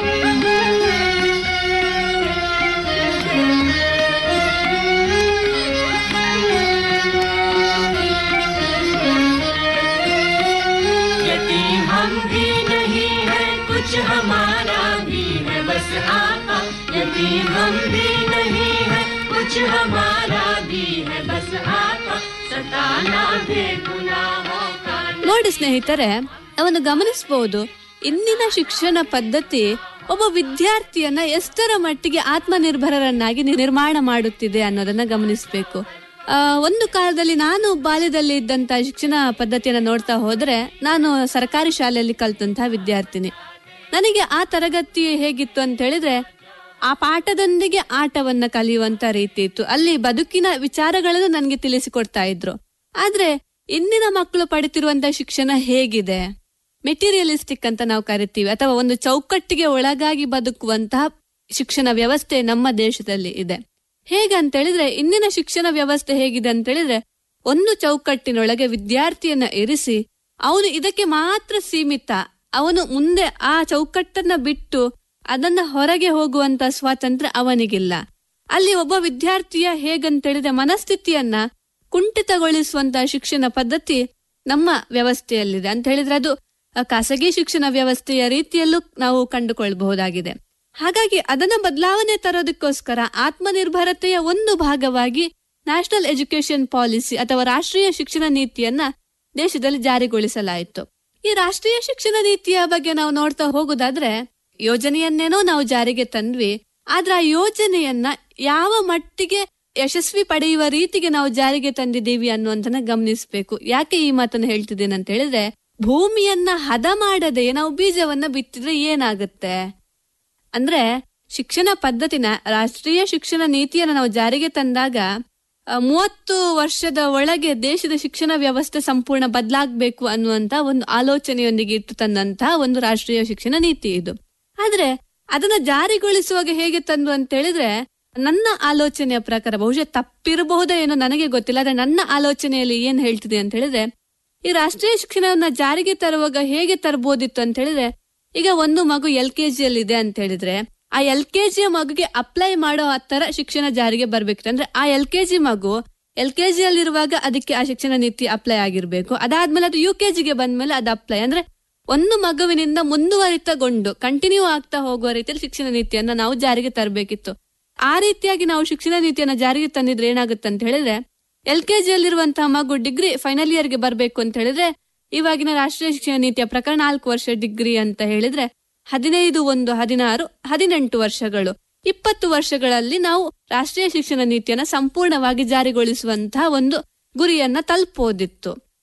यतीम हम भी नहीं है कुछ हमारा भी है बस आका यतीम हम भी नहीं है कुछ हमारा भी है बस आका सताना भी गुनाहों का ನೋಡಿ ಸ್ನೇಹಿತರೆ ಅವನು ಗಮನಿಸಬಹುದು ಇಂದಿನ ಶಿಕ್ಷಣ ಪದ್ಧತಿ ಒಬ್ಬ ವಿದ್ಯಾರ್ಥಿಯನ್ನ ಎಷ್ಟರ ಮಟ್ಟಿಗೆ ಆತ್ಮನಿರ್ಭರರನ್ನಾಗಿ ನಿ- ನಿರ್ಮಾಣ ಮಾಡುತ್ತಿದೆ ಅನ್ನೋದನ್ನ ಗಮನಿಸಬೇಕು ಒಂದು ಕಾಲದಲ್ಲಿ ನಾನು ಬಾಲ್ಯದಲ್ಲಿ ಇದ್ದಂತ ಶಿಕ್ಷಣ ಪದ್ಧತಿಯನ್ನ ನೋಡ್ತಾ ಹೋದ್ರೆ ನಾನು ಸರ್ಕಾರಿ ಶಾಲೆಯಲ್ಲಿ ಕಲ್ತಂತಹ ವಿದ್ಯಾರ್ಥಿನಿ ನನಗೆ ಆ ತರಗತಿ ಹೇಗಿತ್ತು ಅಂತ ಹೇಳಿದ್ರೆ ಆ ಪಾಠದೊಂದಿಗೆ ಆಟವನ್ನ ಕಲಿಯುವಂತ ರೀತಿ ಇತ್ತು ಅಲ್ಲಿ ಬದುಕಿನ ವಿಚಾರಗಳನ್ನು ನನಗೆ ತಿಳಿಸಿಕೊಡ್ತಾ ಇದ್ರು ಆದ್ರೆ ಇಂದಿನ ಮಕ್ಕಳು ಪಡಿತಿರುವಂತ ಶಿಕ್ಷಣ ಹೇಗಿದೆ ಮೆಟೀರಿಯಲಿಸ್ಟಿಕ್ ಅಂತ ನಾವು ಕರಿತೀವಿ ಅಥವಾ ಒಂದು ಚೌಕಟ್ಟಿಗೆ ಒಳಗಾಗಿ ಬದುಕುವಂತಹ ಶಿಕ್ಷಣ ವ್ಯವಸ್ಥೆ ನಮ್ಮ ದೇಶದಲ್ಲಿ ಇದೆ ಹೇಗಂತ ಹೇಳಿದ್ರೆ ಇಂದಿನ ಶಿಕ್ಷಣ ವ್ಯವಸ್ಥೆ ಹೇಗಿದೆ ಅಂತ ಹೇಳಿದ್ರೆ ಒಂದು ಚೌಕಟ್ಟಿನೊಳಗೆ ವಿದ್ಯಾರ್ಥಿಯನ್ನ ಇರಿಸಿ ಅವನು ಇದಕ್ಕೆ ಮಾತ್ರ ಸೀಮಿತ ಅವನು ಮುಂದೆ ಆ ಚೌಕಟ್ಟನ್ನ ಬಿಟ್ಟು ಅದನ್ನ ಹೊರಗೆ ಹೋಗುವಂತ ಸ್ವಾತಂತ್ರ್ಯ ಅವನಿಗಿಲ್ಲ ಅಲ್ಲಿ ಒಬ್ಬ ವಿದ್ಯಾರ್ಥಿಯ ಹೇಗಂತ ಹೇಳಿದ್ರೆ ಮನಸ್ಥಿತಿಯನ್ನ ಕುಂಠಿತಗೊಳಿಸುವಂತಹ ಶಿಕ್ಷಣ ಪದ್ಧತಿ ನಮ್ಮ ವ್ಯವಸ್ಥೆಯಲ್ಲಿದೆ ಅಂತ ಹೇಳಿದ್ರೆ ಅದು ಅ, ಖಾಸಗಿ ಶಿಕ್ಷಣ ವ್ಯವಸ್ಥೆಯ ರೀತಿಯಲ್ಲೂ ನಾವು ಕಂಡುಕೊಳ್ಬಹುದಾಗಿದೆ ಹಾಗಾಗಿ ಅದನ್ನ ಬದಲಾವಣೆ ತರೋದಕ್ಕೋಸ್ಕರ ಆತ್ಮನಿರ್ಭರತೆಯ ಒಂದು ಭಾಗವಾಗಿ ನ್ಯಾಷನಲ್ ಎಜುಕೇಶನ್ ಪಾಲಿಸಿ ಅಥವಾ ರಾಷ್ಟ್ರೀಯ ಶಿಕ್ಷಣ ನೀತಿಯನ್ನ ದೇಶದಲ್ಲಿ ಜಾರಿಗೊಳಿಸಲಾಯಿತು ಈ ರಾಷ್ಟ್ರೀಯ ಶಿಕ್ಷಣ ನೀತಿಯ ಬಗ್ಗೆ ನಾವು ನೋಡ್ತಾ ಹೋಗುದಾದ್ರೆ ಯೋಜನೆಯನ್ನೇನೋ ನಾವು ಜಾರಿಗೆ ತಂದ್ವಿ ಆದ್ರೆ ಆ ಯೋಜನೆಯನ್ನ ಯಾವ ಮಟ್ಟಿಗೆ ಯಶಸ್ವಿ ಪಡೆಯುವ ರೀತಿಗೆ ನಾವು ಜಾರಿಗೆ ತಂದಿದ್ದೀವಿ ಅನ್ನುವಂತನ ಗಮನಿಸಬೇಕು ಯಾಕೆ ಈ ಮಾತನ್ನ ಹೇಳ್ತಿದ್ದೇನೆ ಅಂತ ಹೇಳಿದ್ರೆ ಭೂಮಿಯನ್ನ ಹದ ಮಾಡದೆ ನಾವು ಬೀಜವನ್ನ ಬಿತ್ತಿದ್ರೆ ಏನಾಗುತ್ತೆ ಅಂದ್ರೆ ಶಿಕ್ಷಣ ಪದ್ಧತಿನ ರಾಷ್ಟ್ರೀಯ ಶಿಕ್ಷಣ ನೀತಿಯನ್ನ ನಾವು ಜಾರಿಗೆ ತಂದಾಗ ಆ, ಮೂವತ್ತು ವರ್ಷದ ಒಳಗೆ ದೇಶದ ಶಿಕ್ಷಣ ವ್ಯವಸ್ಥೆ ಸಂಪೂರ್ಣ ಬದಲಾಗಬೇಕು ಅನ್ನುವಂತ ಒಂದು ಆಲೋಚನೆಯೊಂದಿಗೆ ಇಟ್ಟು ತಂದಂತಹ ಒಂದು ರಾಷ್ಟ್ರೀಯ ಶಿಕ್ಷಣ ನೀತಿ ಇದು ಆದ್ರೆ ಅದನ್ನ ಜಾರಿಗೊಳಿಸುವಾಗ ಹೇಗೆ ತಂದು ಅಂತ ಹೇಳಿದ್ರೆ ನನ್ನ ಆಲೋಚನೆಯ ಪ್ರಕಾರ ಬಹುಶಃ ತಪ್ಪಿರಬಹುದೋ ಏನೋ ನನಗೆ ಗೊತ್ತಿಲ್ಲ ಆದ್ರೆ ನನ್ನ ಆಲೋಚನೆಯಲ್ಲಿ ಏನ್ ಹೇಳ್ತಿದೆ ಅಂತ ಹೇಳಿದ್ರೆ ಈ ರಾಷ್ಟ್ರೀಯ ಶಿಕ್ಷಣವನ್ನ ಜಾರಿಗೆ ತರುವಾಗ ಹೇಗೆ ತರಬಹುದಿತ್ತು ಅಂತ ಹೇಳಿದ್ರೆ ಈಗ ಒಂದು ಮಗು ಎಲ್ ಕೆ ಜಿಯಲ್ಲಿ ಇದೆ ಅಂತ ಹೇಳಿದ್ರೆ ಆ ಎಲ್ ಕೆ ಜಿಯ ಮಗುಗೆ ಅಪ್ಲೈ ಮಾಡೋ ಆ ತರ ಶಿಕ್ಷಣ ಜಾರಿಗೆ ಬರ್ಬೇಕಿತ್ತು ಅಂದ್ರೆ ಆ ಎಲ್ ಕೆ ಜಿ ಮಗು ಎಲ್ ಕೆ ಜಿಯಲ್ಲಿರುವಾಗ ಅದಕ್ಕೆ ಆ ಶಿಕ್ಷಣ ನೀತಿ ಅಪ್ಲೈ ಆಗಿರ್ಬೇಕು ಅದಾದ್ಮೇಲೆ ಅದು ಯು ಕೆ ಜಿಗೆ ಬಂದ್ಮೇಲೆ ಅದು ಅಪ್ಲೈ ಅಂದ್ರೆ ಒಂದು ಮಗುವಿನಿಂದ ಮುಂದುವರಿತಗೊಂಡು ಕಂಟಿನ್ಯೂ ಆಗ್ತಾ ಹೋಗುವ ರೀತಿಯಲ್ಲಿ ಶಿಕ್ಷಣ ನೀತಿಯನ್ನ ನಾವು ಜಾರಿಗೆ ತರಬೇಕಿತ್ತು ಆ ರೀತಿಯಾಗಿ ನಾವು ಶಿಕ್ಷಣ ನೀತಿಯನ್ನ ಜಾರಿಗೆ ತಂದಿದ್ರೆ ಏನಾಗುತ್ತೆ ಅಂತ ಹೇಳಿದ್ರೆ ಎಲ್ ಕೆ ಜಿಯಲ್ಲಿರುವಂತಹ ಮಗು ಡಿಗ್ರಿ ಫೈನಲ್ ಇಯರ್ಗೆ ಬರ್ಬೇಕು ಅಂತ ಹೇಳಿದ್ರೆ ಇವಾಗಿನ ರಾಷ್ಟ್ರೀಯ ಶಿಕ್ಷಣ ನೀತಿಯ ಪ್ರಕಾರ ನಾಲ್ಕು ವರ್ಷ ಡಿಗ್ರಿ ಅಂತ ಹೇಳಿದ್ರೆ ಹದಿನೈದು ಒಂದು ಹದಿನಾರು ಹದಿನೆಂಟು ವರ್ಷಗಳು ಇಪ್ಪತ್ತು ವರ್ಷಗಳಲ್ಲಿ ನಾವು ರಾಷ್ಟ್ರೀಯ ಶಿಕ್ಷಣ ನೀತಿಯನ್ನ ಸಂಪೂರ್ಣವಾಗಿ ಜಾರಿಗೊಳಿಸುವಂತಹ ಒಂದು ಗುರಿಯನ್ನ ತಲುಪೋದಿತ್ತು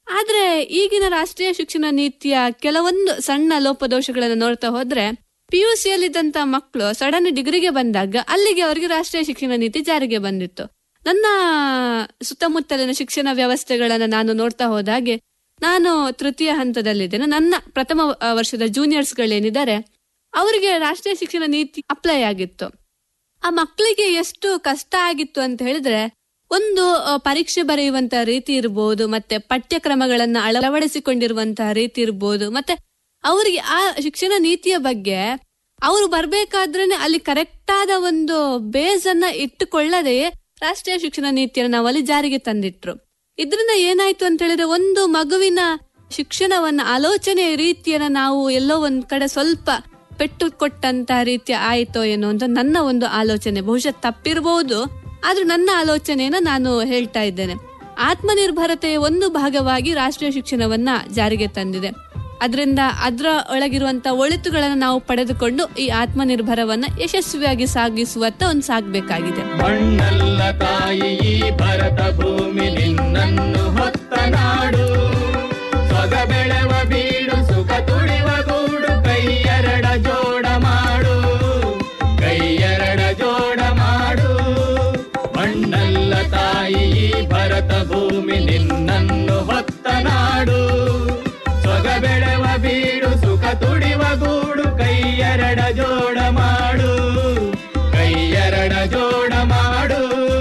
ಆದ್ರೆ ಈಗಿನ ರಾಷ್ಟ್ರೀಯ ಶಿಕ್ಷಣ ನೀತಿಯ ಕೆಲವೊಂದು ಸಣ್ಣ ಲೋಪದೋಷಗಳನ್ನು ನೋಡ್ತಾ ಹೋದ್ರೆ ಪಿ ಯು ಸಿಯಲ್ಲಿದ್ದಂತ ಮಕ್ಕಳು ಸಡನ್ ಡಿಗ್ರಿಗೆ ಬಂದಾಗ ಅಲ್ಲಿಗೆ ಅವರಿಗೆ ರಾಷ್ಟ್ರೀಯ ಶಿಕ್ಷಣ ನೀತಿ ಜಾರಿಗೆ ಬಂದಿತ್ತು ನನ್ನ ಸುತ್ತಮುತ್ತಲಿನ ಶಿಕ್ಷಣ ವ್ಯವಸ್ಥೆಗಳನ್ನ ನಾನು ನೋಡ್ತಾ ಹೋದಾಗೆ ನಾನು ತೃತೀಯ ಹಂತದಲ್ಲಿದ್ದೇನೆ ನನ್ನ ಪ್ರಥಮ ಆ, ವರ್ಷದ ಜೂನಿಯರ್ಸ್ಗಳೇನಿದ್ದಾರೆ ಅವರಿಗೆ ರಾಷ್ಟ್ರೀಯ ಶಿಕ್ಷಣ ನೀತಿ ಅಪ್ಲೈ ಆಗಿತ್ತು ಆ ಮಕ್ಕಳಿಗೆ ಎಷ್ಟು ಕಷ್ಟ ಆಗಿತ್ತು ಅಂತ ಹೇಳಿದ್ರೆ ಒಂದು ಆ, ಪರೀಕ್ಷೆ ಬರೆಯುವಂತ ರೀತಿ ಇರ್ಬೋದು ಮತ್ತೆ ಪಠ್ಯಕ್ರಮಗಳನ್ನ ಅಳವಡಿಸಿಕೊಂಡಿರುವಂತಹ ರೀತಿ ಇರ್ಬೋದು ಮತ್ತೆ ಅವರಿಗೆ ಆ ಶಿಕ್ಷಣ ನೀತಿಯ ಬಗ್ಗೆ ಅವರು ಬರ್ಬೇಕಾದ್ರೇನೆ ಅಲ್ಲಿ ಕರೆಕ್ಟ್ ಆದ ಒಂದು ಬೇಸ್ ಅನ್ನ ಇಟ್ಟುಕೊಳ್ಳದೆಯೇ ರಾಷ್ಟ್ರೀಯ ಶಿಕ್ಷಣ ನೀತಿಯನ್ನು ನಾವು ಅಲ್ಲಿ ಜಾರಿಗೆ ತಂದಿಟ್ರು ಇದರಿಂದ ಏನಾಯ್ತು ಅಂತ ಹೇಳಿದ್ರೆ ಒಂದು ಮಗುವಿನ ಶಿಕ್ಷಣವನ್ನ ಆಲೋಚನೆ ರೀತಿಯನ್ನ ನಾವು ಎಲ್ಲೋ ಒಂದ್ ಕಡೆ ಸ್ವಲ್ಪ ಪೆಟ್ಟು ಕೊಟ್ಟಂತ ರೀತಿ ಆಯ್ತೋ ಏನೋ ಅಂತ ನನ್ನ ಒಂದು ಆಲೋಚನೆ ಬಹುಶಃ ತಪ್ಪಿರಬಹುದು ಆದ್ರೂ ನನ್ನ ಆಲೋಚನೆಯನ್ನ ನಾನು ಹೇಳ್ತಾ ಇದ್ದೇನೆ ಆತ್ಮನಿರ್ಭರತೆಯ ಒಂದು ಭಾಗವಾಗಿ ರಾಷ್ಟ್ರೀಯ ಶಿಕ್ಷಣವನ್ನ ಜಾರಿಗೆ ತಂದಿದೆ ಅದರಿಂದ ಅದರ ಒಳಗಿರುವಂತ ಒಳಿತುಗಳನ್ನು ನಾವು ಪಡೆದುಕೊಂಡು ಈ ಆತ್ಮನಿರ್ಭರವನ್ನ ಯಶಸ್ವಿಯಾಗಿ ಸಾಗಿಸುವತ್ತ ಒಂದು ಸಾಗ್ಬೇಕಾಗಿದೆ ಮಣ್ಣಲ್ಲ ತಾಯಿ ಈ ಭರತ ಭೂಮಿ ನಿನ್ನನ್ನು ಹೊತ್ತ ನಾಡು ಸೊಗ ಬೆಳೆವ ಬೀಡು ಸುಖ ತುಳಿವ ಗೂಡು ಕೈಯರಡ ಜೋಡ ಮಾಡು ಕೈಯರಡ ಜೋಡ ಮಾಡು ಮಣ್ಣಲ್ಲ ತಾಯಿ ಈ ಭರತ ಭೂಮಿ ನಿನ್ನನ್ನು ಹೊತ್ತ ನಾಡು ಸೊಗ ಬೆಳೆವ ಬೀಡು ಸುಖ ತುಡಿವ ಗೂಡು ಕೈಯರಡ ಜೋಡ ಮಾಡು ಕೈಯರಡ ಜೋಡ ಮಾಡು